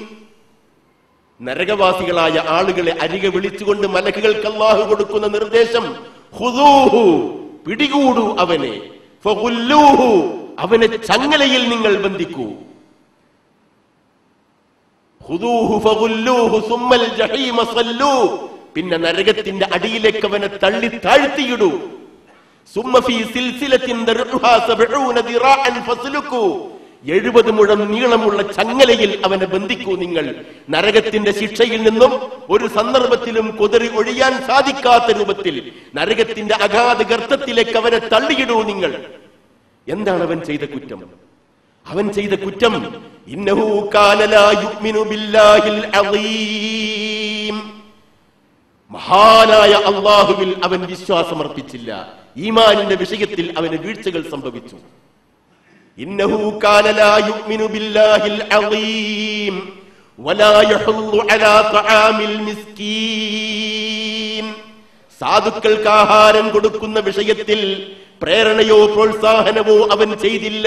നരകവാസികളായ ആളുകളെ അരികെ വിളിച്ചുകൊണ്ട് മലക്കുകൾക്ക് അള്ളാഹു കൊടുക്കുന്ന നിർദ്ദേശം ഹുദൂഹു പിടികൂടൂ അവനെ ഫഗുല്ലൂഹു അവനെ ചങ്ങലയിൽ നിങ്ങൾ ബന്ധിക്കൂ ഹുദൂഹു ഫഗുല്ലൂഹു സുമ്മൽ ജഹീമ സല്ലൂ പിന്നെ നരകത്തിന്റെ അടിയിലേക്ക് അവനെ തള്ളി താഴ്ത്തിയിടൂ സുമ്മ ഫീ സിൽസിലത്തിൻ ദർഉഹാ സബ്ഊന ദിറാഅൻ ഫസ്ലുക്കൂ എഴുപത് മുഴം നീളമുള്ള ചങ്ങലയിൽ അവനെ ബന്ധിക്കൂ നിങ്ങൾ നരകത്തിന്റെ ശിക്ഷയിൽ നിന്നും ഒരു സന്ദർഭത്തിലും കുതറി ഒഴിയാൻ സാധിക്കാത്ത രൂപത്തിൽ നരകത്തിന്റെ അഗാധ ഗർത്തത്തിലേക്ക് അവനെ തള്ളിയിടൂ നിങ്ങൾ എന്താണ് അവൻ ചെയ്ത കുറ്റം അവൻ ചെയ്ത കുറ്റം ഇന്നഹു കാന ലാ യുഅ്മിനു ബില്ലാഹിൽ അളീം മഹാനായ അള്ളാഹുവിൽ അവൻ വിശ്വാസമർപ്പിച്ചില്ല ഈമാനിന്റെ വിഷയത്തിൽ അവന് വീഴ്ചകൾ സംഭവിച്ചു ഇന്നഹു കാന ലാ യുഅ്മിനു ബില്ലാഹിൽ അളീം വലാ യഹുല്ലു അലാ തആമിൽ മിസ്കീൻ സാധുക്കൾക്ക് ആഹാരം കൊടുക്കുന്ന വിഷയത്തിൽ പ്രേരണയോ പ്രോത്സാഹനമോ അവൻ ചെയ്തില്ല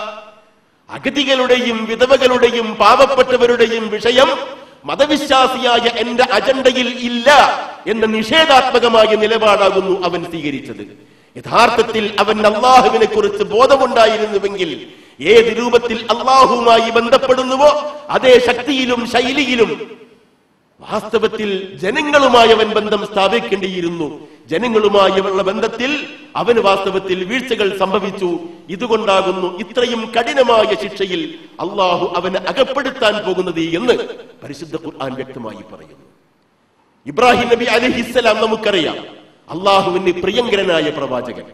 അഗതികളുടെയും വിധവകളുടെയും പാവപ്പെട്ടവരുടെയും വിഷയം മതവിശ്വാസിയായ എന്റെ അജണ്ടയിൽ ഇല്ല എന്ന നിഷേധാത്മകമായ നിലപാടാകുന്നു അവൻ സ്വീകരിച്ചത് യഥാർത്ഥത്തിൽ അവൻ അള്ളാഹുവിനെ കുറിച്ച് ബോധമുണ്ടായിരുന്നുവെങ്കിൽ ഏത് രൂപത്തിൽ അള്ളാഹുവുമായി ബന്ധപ്പെടുന്നുവോ അതേ ശക്തിയിലും ശൈലിയിലും വാസ്തവത്തിൽ ജനങ്ങളുമായി അവൻ ബന്ധം സ്ഥാപിക്കേണ്ടിയിരുന്നു ജനങ്ങളുമായുള്ള ബന്ധത്തിൽ അവന് വാസ്തവത്തിൽ വീഴ്ചകൾ സംഭവിച്ചു ഇതുകൊണ്ടാകുന്നു ഇത്രയും കഠിനമായ ശിക്ഷയിൽ അള്ളാഹു അവനെ അകപ്പെടുത്താൻ പോകുന്നത് എന്ന് പരിശുദ്ധ ഖുർആൻ വ്യക്തമായി പറയുന്നു ഇബ്രാഹിം നബി അലഹിസ്സലാം നമുക്കറിയാം അള്ളാഹുവിന് പ്രിയങ്കരനായ പ്രവാചകൻ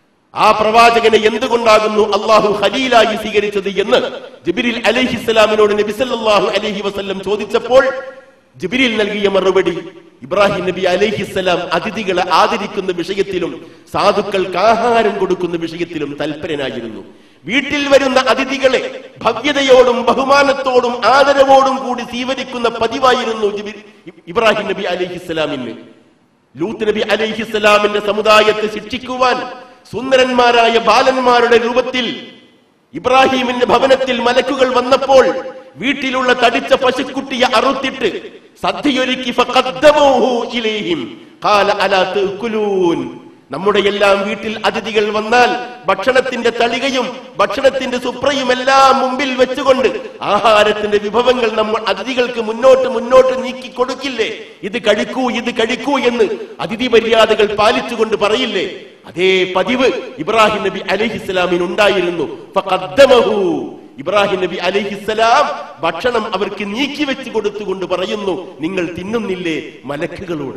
ആ പ്രവാചകനെ എന്തുകൊണ്ടാകുന്നു അള്ളാഹു ഖലീലായി സ്വീകരിച്ചത് എന്ന് ജിബിരിൽ അലഹിസ്സലാമിനോട് നബി സല്ലല്ലാഹു അലൈഹി വസല്ലം ചോദിച്ചപ്പോൾ ജിബിരിൽ നൽകിയ മറുപടി ഇബ്രാഹിം നബി അലൈഹിസ്സലാം അതിഥികളെ ആദരിക്കുന്ന വിഷയത്തിലും സാധുക്കൾക്ക് ആഹാരം കൊടുക്കുന്ന വിഷയത്തിലും തൽപരനായിരുന്നു വീട്ടിൽ വരുന്ന അതിഥികളെ ഭവ്യതയോടും ബഹുമാനത്തോടും ആദരവോടും കൂടി സ്വീകരിക്കുന്ന പതിവായിരുന്നു ജിബിരി ഇബ്രാഹിം നബി അലൈഹിസ്സലാമിന് ലൂത്ത് നബി അലൈഹിസ്സലാമിന്റെ സമുദായത്തെ ശിക്ഷിക്കുവാൻ സുന്ദരന്മാരായ ബാലന്മാരുടെ രൂപത്തിൽ ഇബ്രാഹിമിന്റെ ഭവനത്തിൽ മലക്കുകൾ വന്നപ്പോൾ വീട്ടിലുള്ള തടിച്ച പശുക്കുട്ടിയെ അറുത്തിട്ട് സദ്യയൊരുക്കി ഫഖദ്ദമൂഹു ഇലൈഹിം ഖാല അലാ തഅകുലൂൻ നമ്മുടെ എല്ലാം വീട്ടിൽ അതിഥികൾ വന്നാൽ ഭക്ഷണത്തിന്റെ തളികയും ഭക്ഷണത്തിന്റെ സുപ്രയും എല്ലാം മുമ്പിൽ വെച്ചുകൊണ്ട് ആഹാരത്തിന്റെ വിഭവങ്ങൾ നമ്മൾ അതിഥികൾക്ക് മുന്നോട്ട് മുന്നോട്ട് നീക്കി കൊടുക്കില്ലേ ഇത് കഴിക്കൂ ഇത് കഴിക്കൂ എന്ന് അതിഥി മര്യാദകൾ പാലിച്ചുകൊണ്ട് പറയില്ലേ അതേ പതിവ് ഇബ്രാഹിം നബി അലഹിസ്സലാമിന് ഉണ്ടായിരുന്നു ഫഖദ്ദമഹു ഇബ്രാഹിം നബി അലഹിസ്സലാം ഭക്ഷണം അവർക്ക് നീക്കി വെച്ച് കൊടുത്തുകൊണ്ട് പറയുന്നു നിങ്ങൾ തിന്നുന്നില്ലേ മലക്കുകളോട്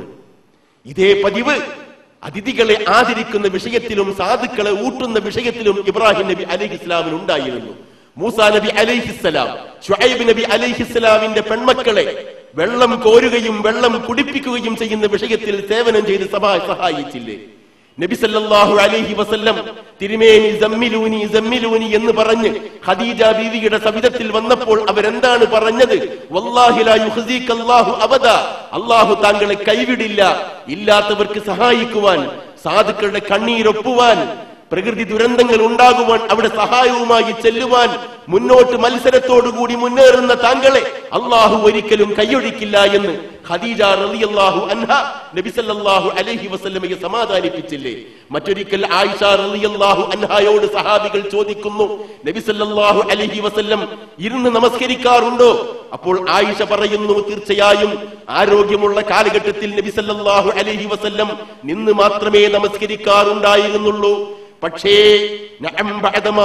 ഇതേ പതിവ് അതിഥികളെ ആദരിക്കുന്ന വിഷയത്തിലും സാധുക്കളെ ഊട്ടുന്ന വിഷയത്തിലും ഇബ്രാഹിം നബി അലൈഹി ഇസ്ലാമിന് ഉണ്ടായിരുന്നു മൂസാ നബി അലൈഹിസ്സലാം ഷുഐബ് നബി അലൈഹിസ്സലാമിന്റെ പെൺമക്കളെ വെള്ളം കോരുകയും വെള്ളം കുടിപ്പിക്കുകയും ചെയ്യുന്ന വിഷയത്തിൽ സേവനം ചെയ്ത് സഭ സഹായിച്ചില്ലേ നബി സല്ലല്ലാഹു അലൈഹി വസല്ലം തിരുമേനി ജമ്മിലൂനി ജമ്മിലൂനി എന്ന് പറഞ്ഞ് ഖദീജ ബീവിയുടെ സവിധത്തിൽ വന്നപ്പോൾ അവരെന്താണ് പറഞ്ഞത് വല്ലാഹി ലാ യുഖ്സീക അല്ലാഹു അബദ അല്ലാഹു താങ്കളെ കൈവിടില്ല ഇല്ലാത്തവർക്ക് സഹായിക്കുവാൻ സാധുക്കളുടെ കണ്ണീരൊപ്പുവാൻ പ്രകൃതി ദുരന്തങ്ങൾ ഉണ്ടാകുവാൻ അവിടെ സഹായവുമായി ചെല്ലുവാൻ മുന്നോട്ട് മത്സരത്തോടുകൂടി മുന്നേറുന്ന താങ്കളെ അള്ളാഹു ഒരിക്കലും കൈയൊഴിക്കില്ല എന്ന് ഖദീജ റളിയല്ലാഹു അൻഹ നബി സല്ലല്ലാഹു അലൈഹി വസല്ലമയെ സമാധാനിപ്പിച്ചില്ലേ മറ്റൊരിക്കൽ ആയിഷ റളിയല്ലാഹു അൻഹയോട് സഹാബികൾ ചോദിക്കുന്നു നബി സല്ലല്ലാഹു അലൈഹി വസല്ലം ഇരുന്ന് നമസ്കരിക്കാറുണ്ടോ അപ്പോൾ ആയിഷ പറയുന്നു തീർച്ചയായും ആരോഗ്യമുള്ള കാലഘട്ടത്തിൽ നബി സല്ലല്ലാഹു അലൈഹി വസല്ലം നിന്ന് മാത്രമേ നമസ്കരിക്കാറുണ്ടായിരുന്നുള്ളൂ പക്ഷേ നഅം ബഅദമാ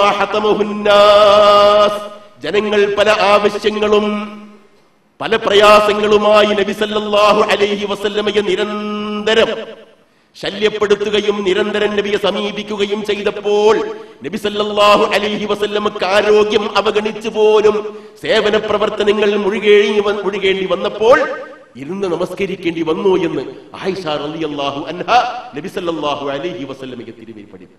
ഹതമഹുന്നാസ് ജനങ്ങൾ പല ആവശ്യങ്ങളും പല പ്രയാസങ്ങളുമായി നബി സല്ലല്ലാഹു അലൈഹി വസല്ലമയെ നിരന്തരം ശല്യപ്പെടുത്തുകയും നിരന്തരം നബിയെ സമീപിക്കുകയും ചെയ്തപ്പോൾ നബി സല്ലല്ലാഹു അലൈഹി വസല്ലമക്ക് ആരോഗ്യം അവഗണിച്ചു പോലും സേവന പ്രവർത്തനങ്ങൾ മുഴുകേഴി മുഴുകേണ്ടി വന്നപ്പോൾ ഇരുന്ന് നമസ്കരിക്കേണ്ടി വന്നു എന്ന് ആയിഷ റളിയല്ലാഹു അൻഹ നബി സല്ലല്ലാഹു അലൈഹി വസല്ലമയെ തിരുമേനി പഠിപ്പിച്ചു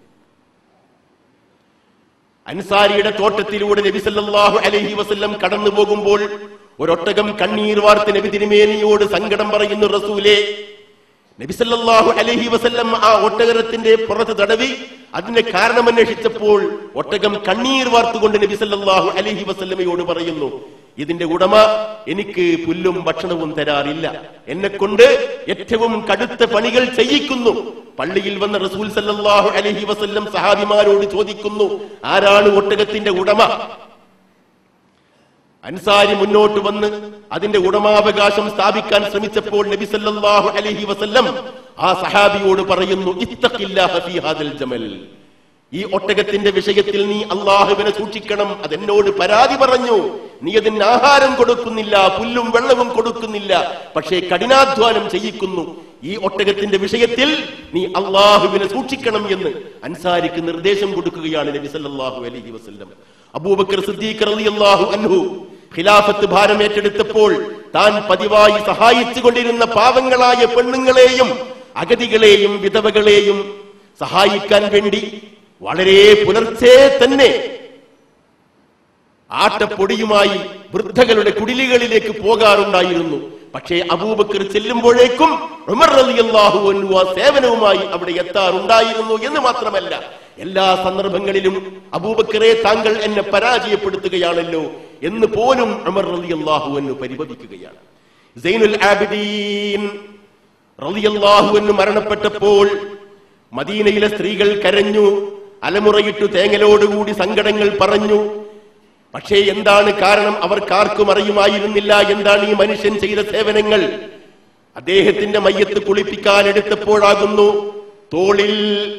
അൻസാരിയുടെ തോട്ടത്തിലൂടെ നബി സല്ലല്ലാഹു അലൈഹി വസല്ലം കടന്നു പോകുമ്പോൾ ഒരൊട്ടകം കണ്ണീർ വാർത്ത് നബി തിരുമേനിയോട് സങ്കടം പറയുന്നു റസൂലേ നബി സല്ലല്ലാഹു അലൈഹി വസല്ലം ആ ഒട്ടകത്തിന്റെ പുറത്ത് തടവി അതിന്റെ കാരണം അന്വേഷിച്ചപ്പോൾ ഒട്ടകം കണ്ണീർ വാർത്തുകൊണ്ട് നബി സല്ലല്ലാഹു അലൈഹി വസല്ലമയോട് പറയുന്നു ഇതിന്റെ ഉടമ എനിക്ക് പുല്ലും ഭക്ഷണവും തരാറില്ല എന്നെ കൊണ്ട് ഏറ്റവും കടുത്ത പണികൾ ചെയ്യിക്കുന്നു പള്ളിയിൽ വന്ന റസൂൽ സല്ലല്ലാഹു അലൈഹി വസല്ലം സഹാബിമാരോട് ചോദിക്കുന്നു ആരാണ് ഒട്ടകത്തിന്റെ ഉടമ അൻസാരി മുന്നോട്ട് വന്ന് അതിന്റെ ഉടമാവകാശം സ്ഥാപിക്കാൻ ശ്രമിച്ചപ്പോൾ നബി സല്ലല്ലാഹു അലൈഹി വസല്ലം ആ സഹാബിയോട് പറയുന്നു ഇത്തഖില്ലാഹ ഫീ ഹാദൽ ജമൽ ഈ ഒട്ടകത്തിന്റെ വിഷയത്തിൽ നീ അള്ളാഹുവിനെ സൂക്ഷിക്കണം അതെന്നോട് പരാതി പറഞ്ഞു നീ അതിന് ആഹാരം കൊടുക്കുന്നില്ല പുല്ലും വെള്ളവും കൊടുക്കുന്നില്ല പക്ഷേ കഠിനാധ്വാനം ചെയ്യിക്കുന്നു ഈ ഒട്ടകത്തിന്റെ വിഷയത്തിൽ നീ അള്ളാഹുവിനെ സൂക്ഷിക്കണം എന്ന് അൻസാരിക്ക് നിർദ്ദേശം കൊടുക്കുകയാണ് നബി സല്ലല്ലാഹു അലൈഹി വസല്ലം അബൂബക്കർ സിദ്ദീഖ് റളിയല്ലാഹു അൻഹു ഖിലാഫത്ത് ഭാരം ഏറ്റെടുത്തപ്പോൾ താൻ പതിവായി സഹായിച്ചു കൊണ്ടിരുന്ന പാവങ്ങളായ പെണ്ണുങ്ങളെയും അഗതികളെയും വിധവകളെയും സഹായിക്കാൻ വേണ്ടി വളരെ പുലർച്ചെ തന്നെ ആട്ടപ്പൊടിയുമായി വൃദ്ധകളുടെ കുടിലുകളിലേക്ക് പോകാറുണ്ടായിരുന്നു പക്ഷേ അബൂബക്കർ ചെല്ലുമ്പോഴേക്കും ഉമർ റളിയല്ലാഹു അൻഹു ആ സേവനവുമായി അവിടെ എത്താറുണ്ടായിരുന്നു എന്ന് മാത്രമല്ല എല്ലാ സന്ദർഭങ്ങളിലും അബൂബക്കറെ താങ്കൾ എന്നെ പരാജയപ്പെടുത്തുകയാണല്ലോ എന്ന് പോലും ഉമർ റളിയല്ലാഹു അൻഹു പരിഭവിക്കുകയാണ് സൈനുൽ ആബിദീൻ റളിയല്ലാഹു അൻഹു മരണപ്പെട്ടപ്പോൾ മദീനയിലെ സ്ത്രീകൾ കരഞ്ഞു അലമുറയിട്ടു തേങ്ങലോടുകൂടി സങ്കടങ്ങൾ പറഞ്ഞു പക്ഷേ എന്താണ് കാരണം അവർക്കാർക്കും അറിയുമായിരുന്നില്ല എന്താണ് ഈ മനുഷ്യൻ ചെയ്ത സേവനങ്ങൾ അദ്ദേഹത്തിന്റെ മയ്യത്ത് കുളിപ്പിക്കാൻ എടുത്തപ്പോഴാകുന്നു തോളിൽ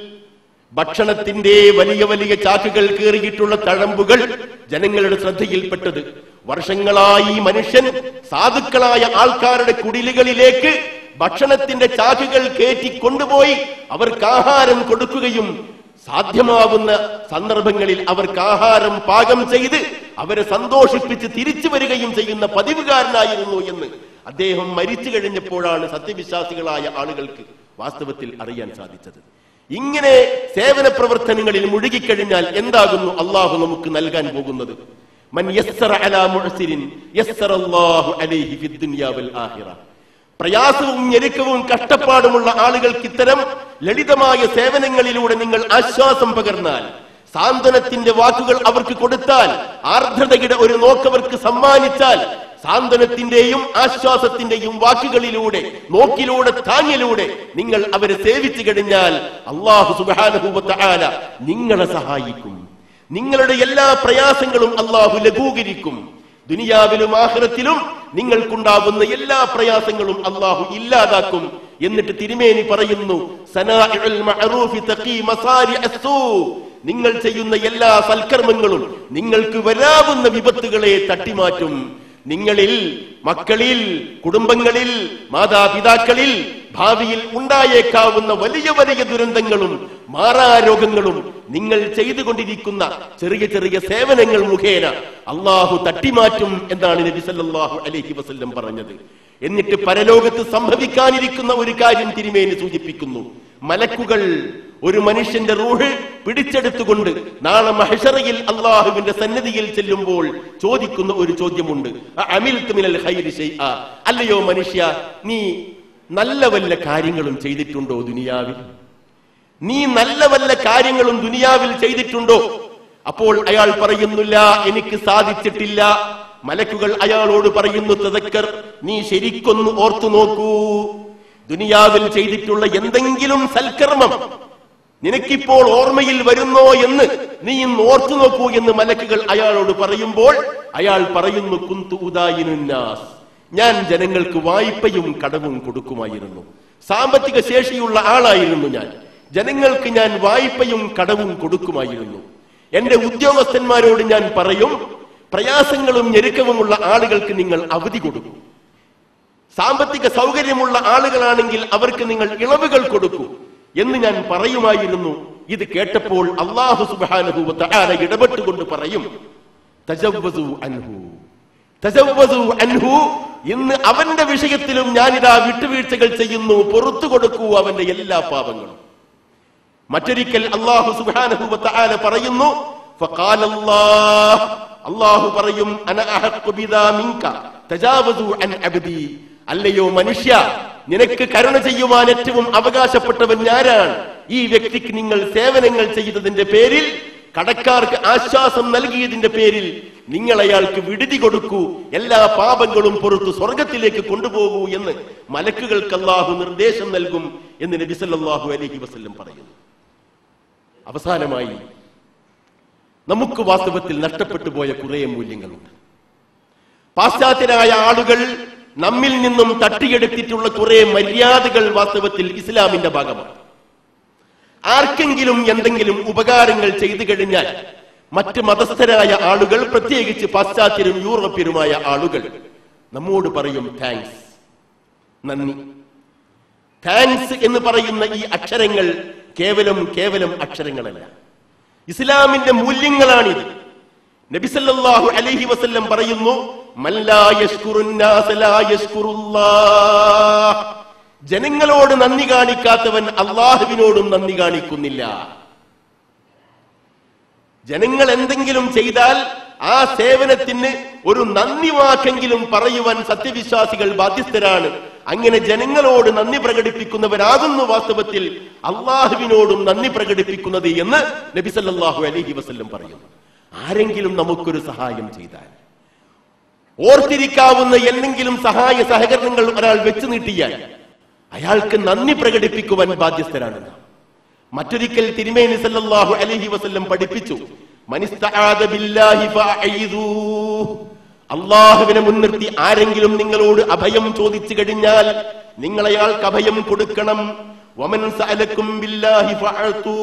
ഭക്ഷണത്തിന്റെ വലിയ വലിയ ചാക്കുകൾ കയറിയിട്ടുള്ള തഴമ്പുകൾ ജനങ്ങളുടെ ശ്രദ്ധയിൽപ്പെട്ടത് വർഷങ്ങളായി ഈ മനുഷ്യൻ സാധുക്കളായ ആൾക്കാരുടെ കുടിലുകളിലേക്ക് ഭക്ഷണത്തിന്റെ ചാക്കുകൾ കയറ്റി കൊണ്ടുപോയി അവർക്ക് ആഹാരം കൊടുക്കുകയും സാധ്യമാവുന്ന സന്ദർഭങ്ങളിൽ അവർക്ക് ആഹാരം പാകം ചെയ്ത് അവരെ സന്തോഷിപ്പിച്ച് തിരിച്ചു വരികയും ചെയ്യുന്ന പതിവുകാരനായിരുന്നു എന്ന് അദ്ദേഹം മരിച്ചു കഴിഞ്ഞപ്പോഴാണ് സത്യവിശ്വാസികളായ ആളുകൾക്ക് വാസ്തവത്തിൽ അറിയാൻ സാധിച്ചത് ഇങ്ങനെ സേവന പ്രവർത്തനങ്ങളിൽ മുഴുകിക്കഴിഞ്ഞാൽ എന്താകുന്നു അള്ളാഹു നമുക്ക് നൽകാൻ പോകുന്നത് മൻ യസ്സറ അലാ മുഅ്സിരിൻ യസ്സറ അല്ലാഹു അലൈഹി ഫിദ് ദുനിയാ വൽ ആഖിറ പ്രയാസവും ഞെരുക്കവും കഷ്ടപ്പാടുമുള്ള ആളുകൾക്ക് ഇത്തരം ലളിതമായ സേവനങ്ങളിലൂടെ നിങ്ങൾ ആശ്വാസം പകർന്നാൽ സാന്ത്വനത്തിന്റെ വാക്കുകൾ അവർക്ക് കൊടുത്താൽ ആർദ്രതയുടെ ഒരു നോക്കവർക്ക് സമ്മാനിച്ചാൽ സാന്ത്വനത്തിന്റെയും ആശ്വാസത്തിന്റെയും വാക്കുകളിലൂടെ നോക്കിലൂടെ താങ്ങിലൂടെ നിങ്ങൾ അവരെ സേവിച്ചു കഴിഞ്ഞാൽ അള്ളാഹു സുബാനുഭൂവത്താല നിങ്ങളെ സഹായിക്കും നിങ്ങളുടെ എല്ലാ പ്രയാസങ്ങളും അള്ളാഹു ലഘൂകരിക്കും ദുനിയാവിലും ആഹ്റത്തിലും നിങ്ങൾക്കുണ്ടാകുന്ന എല്ലാ പ്രയാസങ്ങളും അള്ളാഹു ഇല്ലാതാക്കും എന്നിട്ട് തിരുമേനി പറയുന്നു സനാഇഉൽ മഅറൂഫി തഖീ മസാരി അസ്സൂ നിങ്ങൾ ചെയ്യുന്ന എല്ലാ സൽക്കർമ്മങ്ങളും നിങ്ങൾക്ക് വരാവുന്ന വിപത്തുകളെ തട്ടിമാറ്റും നിങ്ങളിൽ മക്കളിൽ കുടുംബങ്ങളിൽ മാതാപിതാക്കളിൽ ഭാവിയിൽ ഉണ്ടായേക്കാവുന്ന വലിയ വലിയ ദുരന്തങ്ങളും മാറാരോഗങ്ങളും നിങ്ങൾ ചെയ്തുകൊണ്ടിരിക്കുന്ന ചെറിയ ചെറിയ സേവനങ്ങൾ മുഖേന അള്ളാഹു തട്ടിമാറ്റും എന്നാണ് നബി സല്ലല്ലാഹു അലൈഹി വസല്ലം പറഞ്ഞത് എന്നിട്ട് പരലോകത്ത് സംഭവിക്കാനിരിക്കുന്ന ഒരു കാര്യം തിരുമേനി സൂചിപ്പിക്കുന്നു മലക്കുകൾ ഒരു മനുഷ്യന്റെ റൂഹ് പിടിച്ചെടുത്തുകൊണ്ട് നാളെ മഹഷറയിൽ അള്ളാഹുവിന്റെ സന്നിധിയിൽ ചെല്ലുമ്പോൾ ചോദിക്കുന്ന ഒരു ചോദ്യമുണ്ട് അമിൽത്ത് മിനൽ ഖൈരി ശൈഅ. അല്ലയോ മനുഷ്യ നീ നല്ല വല്ല കാര്യങ്ങളും ചെയ്തിട്ടുണ്ടോ ദുനിയാവിൽ നീ നല്ല വല്ല കാര്യങ്ങളും ദുനിയാവിൽ ചെയ്തിട്ടുണ്ടോ അപ്പോൾ അയാൾ പറയുന്നില്ല എനിക്ക് സാധിച്ചിട്ടില്ല മലക്കുകൾ അയാളോട് പറയുന്നു തദക്കർ നീ ശരിക്കൊന്ന് ഓർത്തു നോക്കൂ ദുനിയാവിൽ ചെയ്തിട്ടുള്ള എന്തെങ്കിലും സൽക്കർമ്മം നിനക്കിപ്പോൾ ഓർമ്മയിൽ വരുന്നോ എന്ന് നീ ഇന്ന് ഓർത്തു നോക്കൂ എന്ന് മലക്കുകൾ അയാളോട് പറയുമ്പോൾ അയാൾ പറയുന്നു കുന്തു ഉദായിനുന്നാസ് ഞാൻ ജനങ്ങൾക്ക് വായ്പയും കടവും കൊടുക്കുമായിരുന്നു സാമ്പത്തിക ശേഷിയുള്ള ആളായിരുന്നു ഞാൻ ജനങ്ങൾക്ക് ഞാൻ വായ്പയും കടവും കൊടുക്കുമായിരുന്നു എന്റെ ഉദ്യോഗസ്ഥന്മാരോട് ഞാൻ പറയും പ്രയാസങ്ങളും ഞെരുക്കവുമുള്ള ആളുകൾക്ക് നിങ്ങൾ അവധി കൊടുക്കും സാമ്പത്തിക സൗകര്യമുള്ള ആളുകളാണെങ്കിൽ അവർക്ക് നിങ്ങൾ ഇളവുകൾ കൊടുക്കൂ എന്ന് ഞാൻ പറയുമായിരുന്നു ഇത് കേട്ടപ്പോൾ അള്ളാഹു സുബാനുഭൂവത്ത് ആരെ ഇടപെട്ടുകൊണ്ട് പറയും തജവ്വസു അൻഹു തജവ്വസു അൻഹു ഇന്ന് അവന്റെ വിഷയത്തിലും ഞാനിതാ വിട്ടുവീഴ്ചകൾ ചെയ്യുന്നു പുറത്തു കൊടുക്കൂ അവന്റെ എല്ലാ പാപങ്ങളും മറ്റൊരിക്കൽ അള്ളാഹു സുബാനഹുവത്ത് ആല പറയുന്നു فقال الله അള്ളാഹു പറയും അന അഹഖു ബിദാ മിൻക തജാവസു അൻ അബ്ദി അല്ലയോ മനുഷ്യ നിനക്ക് കരുണ ചെയ്യുവാൻ ഏറ്റവും അവകാശപ്പെട്ടവൻ ഞാനാണ് ഈ വ്യക്തിക്ക് നിങ്ങൾ സേവനങ്ങൾ ചെയ്തതിന്റെ പേരിൽ കടക്കാർക്ക് ആശ്വാസം നൽകിയതിന്റെ പേരിൽ നിങ്ങൾ അയാൾക്ക് വിടുതി കൊടുക്കൂ എല്ലാ പാപങ്ങളും പുറത്തു സ്വർഗത്തിലേക്ക് കൊണ്ടുപോകൂ എന്ന് മലക്കുകൾക്ക് അള്ളാഹു നിർദ്ദേശം നൽകും എന്ന് നബി സല്ലല്ലാഹു അലൈഹി വസല്ലം പറയുന്നു അവസാനമായി നമുക്ക് വാസ്തവത്തിൽ നഷ്ടപ്പെട്ടു പോയ കുറെ മൂല്യങ്ങളുണ്ട് പാശ്ചാത്യരായ ആളുകൾ നമ്മിൽ നിന്നും തട്ടിയെടുത്തിട്ടുള്ള കുറെ മര്യാദകൾ വാസ്തവത്തിൽ ഇസ്ലാമിന്റെ ഭാഗമാണ് ആർക്കെങ്കിലും എന്തെങ്കിലും ഉപകാരങ്ങൾ ചെയ്തു കഴിഞ്ഞാൽ മറ്റ് മതസ്ഥരായ ആളുകൾ പ്രത്യേകിച്ച് പാശ്ചാത്യരും യൂറോപ്യരുമായ ആളുകൾ നമ്മോട് പറയും താങ്ക്സ് നന്ദി താങ്ക്സ് എന്ന് പറയുന്ന ഈ അക്ഷരങ്ങൾ കേവലം കേവലം അക്ഷരങ്ങളല്ല ഇസ്ലാമിന്റെ മൂല്യങ്ങളാണിത് നബിസല്ലാഹു അലൈഹി വസല്ലം പറയുന്നു "മല്ലാ യശ്കുറുന്നാസ ലാ യശ്കുറുല്ലാഹ്." ജനങ്ങളോട് നന്ദി കാണിക്കാത്തവൻ അള്ളാഹുവിനോടും നന്ദി കാണിക്കുന്നില്ല ജനങ്ങൾ എന്തെങ്കിലും ചെയ്താൽ ആ സേവനത്തിന് ഒരു നന്ദി വാക്കെങ്കിലും പറയുവാൻ സത്യവിശ്വാസികൾ ബാധ്യസ്ഥരാണ് അങ്ങനെ ജനങ്ങളോട് നന്ദി പ്രകടിപ്പിക്കുന്നവരാകുന്നു വാസ്തവത്തിൽ അള്ളാഹുവിനോടും നന്ദി പ്രകടിപ്പിക്കുന്നത് എന്ന് നബി സല്ലല്ലാഹു അലൈഹി വസല്ലം പറയുന്നു ആരെങ്കിലും നമുക്കൊരു സഹായം ചെയ്താൽ ഓർത്തിരിക്കാവുന്ന എന്തെങ്കിലും സഹായ സഹകരണങ്ങൾ ഒരാൾ വെച്ചു നീട്ടിയാൽ അയാൾക്ക് നന്ദി പ്രകടിപ്പിക്കുവാൻ ബാധ്യസ്ഥരാണ് നാം മറ്റൊരിക്കൽ തിരുമേനി സല്ലല്ലാഹു അലൈഹി വസല്ലം പഠിപ്പിച്ചു മനിസ്തആദ ബില്ലാഹി ഫഅഈദൂ അള്ളാഹുവിനെ മുൻനിർത്തി ആരെങ്കിലും നിങ്ങളോട് അഭയം ചോദിച്ചു കഴിഞ്ഞാൽ നിങ്ങൾ അയാൾക്ക് അഭയം കൊടുക്കണം വമൻ സഅലക്കും ബില്ലാഹി ഫഅതൂ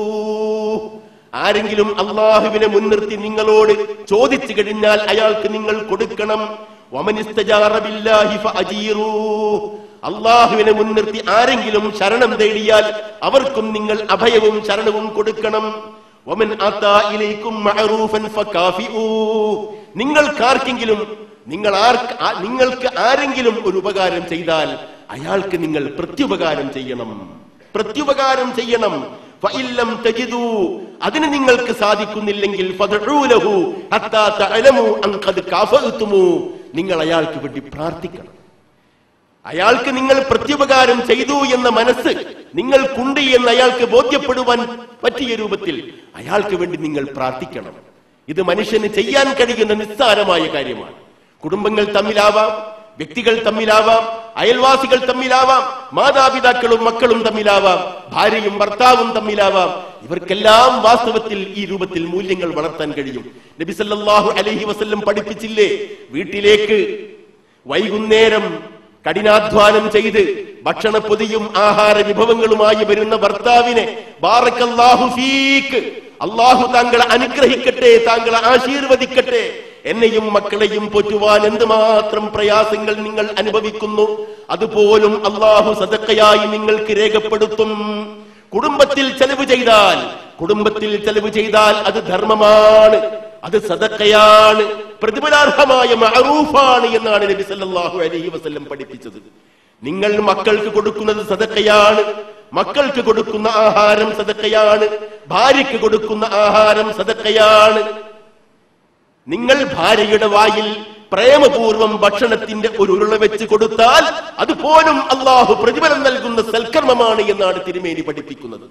ആരെങ്കിലും അള്ളാഹുവിനെ മുൻനിർത്തി നിങ്ങളോട് ചോദിച്ചു കഴിഞ്ഞാൽ അയാൾക്ക് നിങ്ങൾ കൊടുക്കണം വമൻ ഇസ്തജാറ ബില്ലാഹി ഫഅജീറൂ അള്ളാഹുവിനെ മുൻനിർത്തി ആരെങ്കിലും ശരണം തേടിയാൽ അവർക്കും നിങ്ങൾ അഭയവും ശരണവും കൊടുക്കണം വമൻ ആത്താ ഇലൈക്കും മഅറൂഫൻ ഫകാഫിഊ നിങ്ങൾക്കാർക്കെങ്കിലും നിങ്ങൾ ആർക്ക് ആ- നിങ്ങൾക്ക് ആരെങ്കിലും ഒരു ഉപകാരം ചെയ്താൽ അയാൾക്ക് നിങ്ങൾ പ്രത്യുപകാരം ചെയ്യണം പ്രത്യുപകാരം ചെയ്യണം ഫഇല്ലം തജിദൂ അതിന് നിങ്ങൾക്ക് സാധിക്കുന്നില്ലെങ്കിൽ ഫദ്ഉ ലഹു ഹത്താ തഅലമു അൻ ഖദ് കാഫഅതുമു നിങ്ങൾ അയാൾക്ക് വേണ്ടി പ്രാർത്ഥിക്കണം അയാൾക്ക് നിങ്ങൾ പ്രത്യുപകാരം ചെയ്തു എന്ന മനസ്സ് നിങ്ങൾക്കുണ്ട് എന്ന് അയാൾക്ക് ബോധ്യപ്പെടുവാൻ പറ്റിയ രൂപത്തിൽ അയാൾക്ക് വേണ്ടി നിങ്ങൾ പ്രാർത്ഥിക്കണം ഇത് മനുഷ്യന് ചെയ്യാൻ കഴിയുന്ന നിസ്സാരമായ കാര്യമാണ് കുടുംബങ്ങൾ തമ്മിലാവാം വ്യക്തികൾ തമ്മിലാവാം അയൽവാസികൾ തമ്മിലാവാം മാതാപിതാക്കളും മക്കളും തമ്മിലാവാം ഭാര്യയും ഭർത്താവും തമ്മിലാവാം ഇവർക്കെല്ലാം വാസ്തവത്തിൽ ഈ രൂപത്തിൽ മൂല്യങ്ങൾ വളർത്താൻ കഴിയും നബി സല്ലല്ലാഹു അലൈഹി വസല്ലം പഠിപ്പിച്ചില്ലേ വീട്ടിലേക്ക് വൈകുന്നേരം കഠിനാധ്വാനം ചെയ്ത് ഭക്ഷണ പൊതിയും ആഹാര വിഭവങ്ങളുമായി വരുന്ന ഭർത്താവിനെ ബാറക്കല്ലാഹു ഫീക്ക് അള്ളാഹു താങ്കളെ അനുഗ്രഹിക്കട്ടെ താങ്കളെ ആശീർവദിക്കട്ടെ എന്നെയും മക്കളെയും പോറ്റുവാൻ എന്തുമാത്രം പ്രയാസങ്ങൾ നിങ്ങൾ അനുഭവിക്കുന്നു അതുപോലും അള്ളാഹു സദക്കയായി നിങ്ങൾക്ക് രേഖപ്പെടുത്തും കുടുംബത്തിൽ ചെലവ് ചെയ്താൽ കുടുംബത്തിൽ ചെലവ് ചെയ്താൽ അത് ധർമ്മമാണ് അത് സദക്കയാണ് പ്രതിഫലാർഹമായ മഅറൂഫാണ് എന്നാണ് നബി സല്ലല്ലാഹു അലൈഹി വസല്ലം പഠിപ്പിച്ചത് നിങ്ങൾ മക്കൾക്ക് കൊടുക്കുന്നത് സദക്കയാണ് മക്കൾക്ക് കൊടുക്കുന്ന ആഹാരം സദക്കയാണ് ഭാര്യയ്ക്ക് കൊടുക്കുന്ന ആഹാരം സദക്കയാണ് നിങ്ങൾ ഭാര്യയുടെ വായിൽ പ്രേമപൂർവം ഭക്ഷണത്തിന്റെ ഒരു ഉരുള വെച്ച് കൊടുത്താൽ അതുപോലും അള്ളാഹു പ്രതിഫലം നൽകുന്ന സൽക്കർമ്മമാണ് എന്നാണ് തിരുമേനി പഠിപ്പിക്കുന്നത്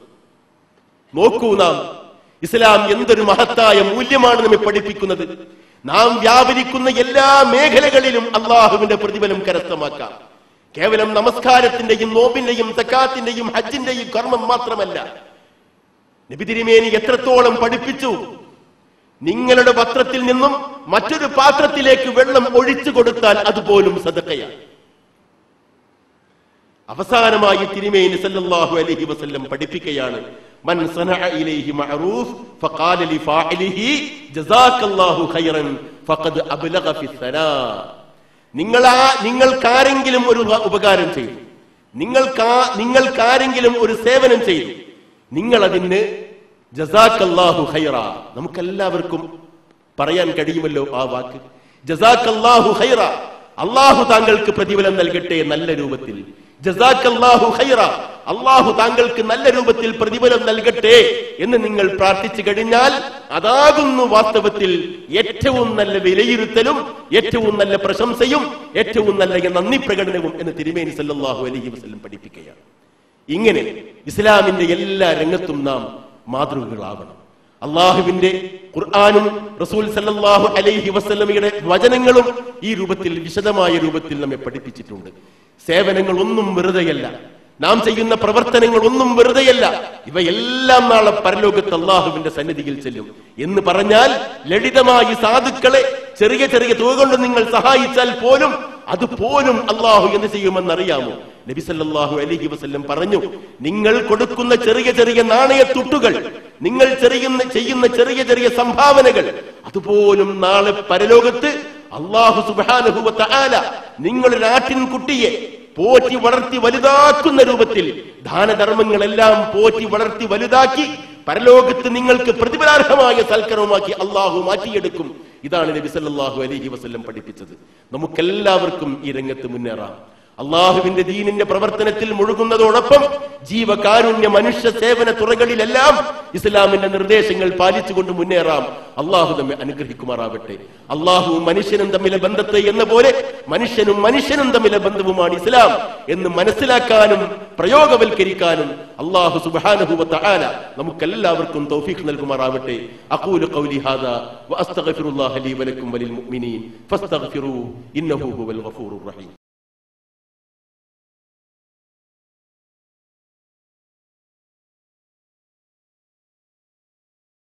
നോക്കൂ നാം ഇസ്ലാം എന്തൊരു മഹത്തായ മൂല്യമാണ് നമ്മെ പഠിപ്പിക്കുന്നത് നാം വ്യാപരിക്കുന്ന എല്ലാ മേഖലകളിലും അള്ളാഹുവിന്റെ പ്രതിഫലം കരസ്ഥമാക്കാം കേവലം നമസ്കാരത്തിന്റെയും നോമ്പിന്റെയും സക്കാത്തിന്റെയും ഹജ്ജിന്റെയും കർമ്മം മാത്രമല്ല നബി തിരുമേനി എത്രത്തോളം പഠിപ്പിച്ചു നിങ്ങളുടെ പത്രത്തിൽ നിന്നും മറ്റൊരു പാത്രത്തിലേക്ക് വെള്ളം ഒഴിച്ചു കൊടുത്താൽ അതുപോലും സദക്കയാണ് അവസാനമായി തിരുമേനി സല്ലല്ലാഹു അലൈഹി വസല്ലം പഠിപ്പിക്കുകയാണ് മൻ സനഅ ഇലൈഹി മഅറൂഫ് ഫഖാല ലിഫാഇലിഹി ജസാക്കല്ലാഹു ഖൈറൻ ഫഖദ് അബ്ലഗ ഫി സനാ നിങ്ങൾ ആ നിങ്ങൾക്കാരെങ്കിലും ഒരു ഉപ- ഉപകാരം ചെയ്തു നിങ്ങൾക്കാ നിങ്ങൾക്കാരെങ്കിലും ഒരു സേവനം ചെയ്തു നിങ്ങൾ അതിന് ജസാക്കല്ലാഹു ഖൈറ നമുക്കെല്ലാവർക്കും പറയാൻ കഴിയുമല്ലോ ആ വാക്ക് ജസാക്കല്ലാഹു ഖൈറ അള്ളാഹു താങ്കൾക്ക് പ്രതിഫലം നൽകട്ടെ നല്ല രൂപത്തിൽ ജസാക്കല്ലാഹു ഖൈറ അള്ളാഹു താങ്കൾക്ക് നല്ല രൂപത്തിൽ പ്രതിഫലം നൽകട്ടെ എന്ന് നിങ്ങൾ പ്രാർത്ഥിച്ചു കഴിഞ്ഞാൽ അതാകുന്നു വാസ്തവത്തിൽ ഏറ്റവും നല്ല വിലയിരുത്തലും ഏറ്റവും നല്ല പ്രശംസയും ഏറ്റവും നല്ല നന്ദി പ്രകടനവും എന്ന് തിരുമേനി സല്ലല്ലാഹു അലൈഹി വസല്ലം പഠിപ്പിക്കുകയാണ് ഇങ്ങനെ ഇസ്ലാമിന്റെ എല്ലാ രംഗത്തും നാം മാതൃകകളാവണം അള്ളാഹുവിന്റെ ഖുർആാനും റസൂൽ സല്ലല്ലാഹു അലൈഹി വസല്ലമയുടെ വചനങ്ങളും ഈ രൂപത്തിൽ വിശദമായ രൂപത്തിൽ നമ്മെ പഠിപ്പിച്ചിട്ടുണ്ട് സേവനങ്ങൾ ഒന്നും വെറുതെയല്ല നാം ചെയ്യുന്ന പ്രവർത്തനങ്ങൾ ഒന്നും വെറുതെയല്ല ഇവയെല്ലാം നാളെ പരലോകത്ത് അള്ളാഹുവിന്റെ സന്നിധിയിൽ ചെല്ലും എന്ന് പറഞ്ഞാൽ ലളിതമായി സാധുക്കളെ ചെറിയ ചെറിയ തുക കൊണ്ട് നിങ്ങൾ സഹായിച്ചാൽ പോലും അതുപോലും അള്ളാഹു എന്ത് ചെയ്യുമെന്നറിയാമോ നബി സല്ലല്ലാഹു അലൈഹി വസല്ലം പറഞ്ഞു നിങ്ങൾ കൊടുക്കുന്ന ചെറിയ ചെറിയ നാണയത്തുട്ടുകൾ നിങ്ങൾ ചെറിയുന്ന ചെയ്യുന്ന ചെറിയ ചെറിയ സംഭാവനകൾ അതുപോലും നാളെ പരലോകത്ത് അള്ളാഹു സുബ്ഹാനഹു വ തആല നിങ്ങളൊരു ആട്ടിൻകുട്ടിയെ പോറ്റി വളർത്തി വലുതാക്കുന്ന രൂപത്തിൽ ദാനധർമ്മങ്ങളെല്ലാം പോറ്റി വളർത്തി വലുതാക്കി പരലോകത്ത് നിങ്ങൾക്ക് പ്രതിഫലാർഹമായ സൽക്കരവുമാക്കി അള്ളാഹു മാറ്റിയെടുക്കും ഇതാണ് നബി സല്ലല്ലാഹു അലൈഹി വസല്ലം പഠിപ്പിച്ചത് നമുക്കെല്ലാവർക്കും ഈ രംഗത്ത് മുന്നേറാം അള്ളാഹുവിന്റെ ദീനിന്റെ പ്രവർത്തനത്തിൽ മുഴുകുന്നതോടൊപ്പം ജീവകാരുണ്യ മനുഷ്യ സേവന തുറകളിലെല്ലാം ഇസ്ലാമിന്റെ നിർദ്ദേശങ്ങൾ പാലിച്ചുകൊണ്ട് മുന്നേറാം അള്ളാഹു നമ്മെ അനുഗ്രഹിക്കുമാറാവട്ടെ അള്ളാഹു മനുഷ്യനും തമ്മിലെ ബന്ധത്തെ എന്ന പോലെ മനുഷ്യനും മനുഷ്യനും തമ്മിലെ ബന്ധവുമാണ് ഇസ്ലാം എന്ന് മനസ്സിലാക്കാനും പ്രയോഗവൽക്കരിക്കാനും അള്ളാഹു സുബ്ഹാനഹു വ തആല നമുക്കെല്ലാവർക്കും തൗഫീഖ് നൽകുമാറാവട്ടെ അഖൂലു ഖൗലി ഹാദാ വഅസ്തഗ്ഫിറുല്ലാഹ ലീ വലക്കും വലിൽ മുഅ്മിനീൻ ഫസ്തഗ്ഫിറൂ ഇന്നഹു ഹുവൽ ഗഫൂറുർ റഹീം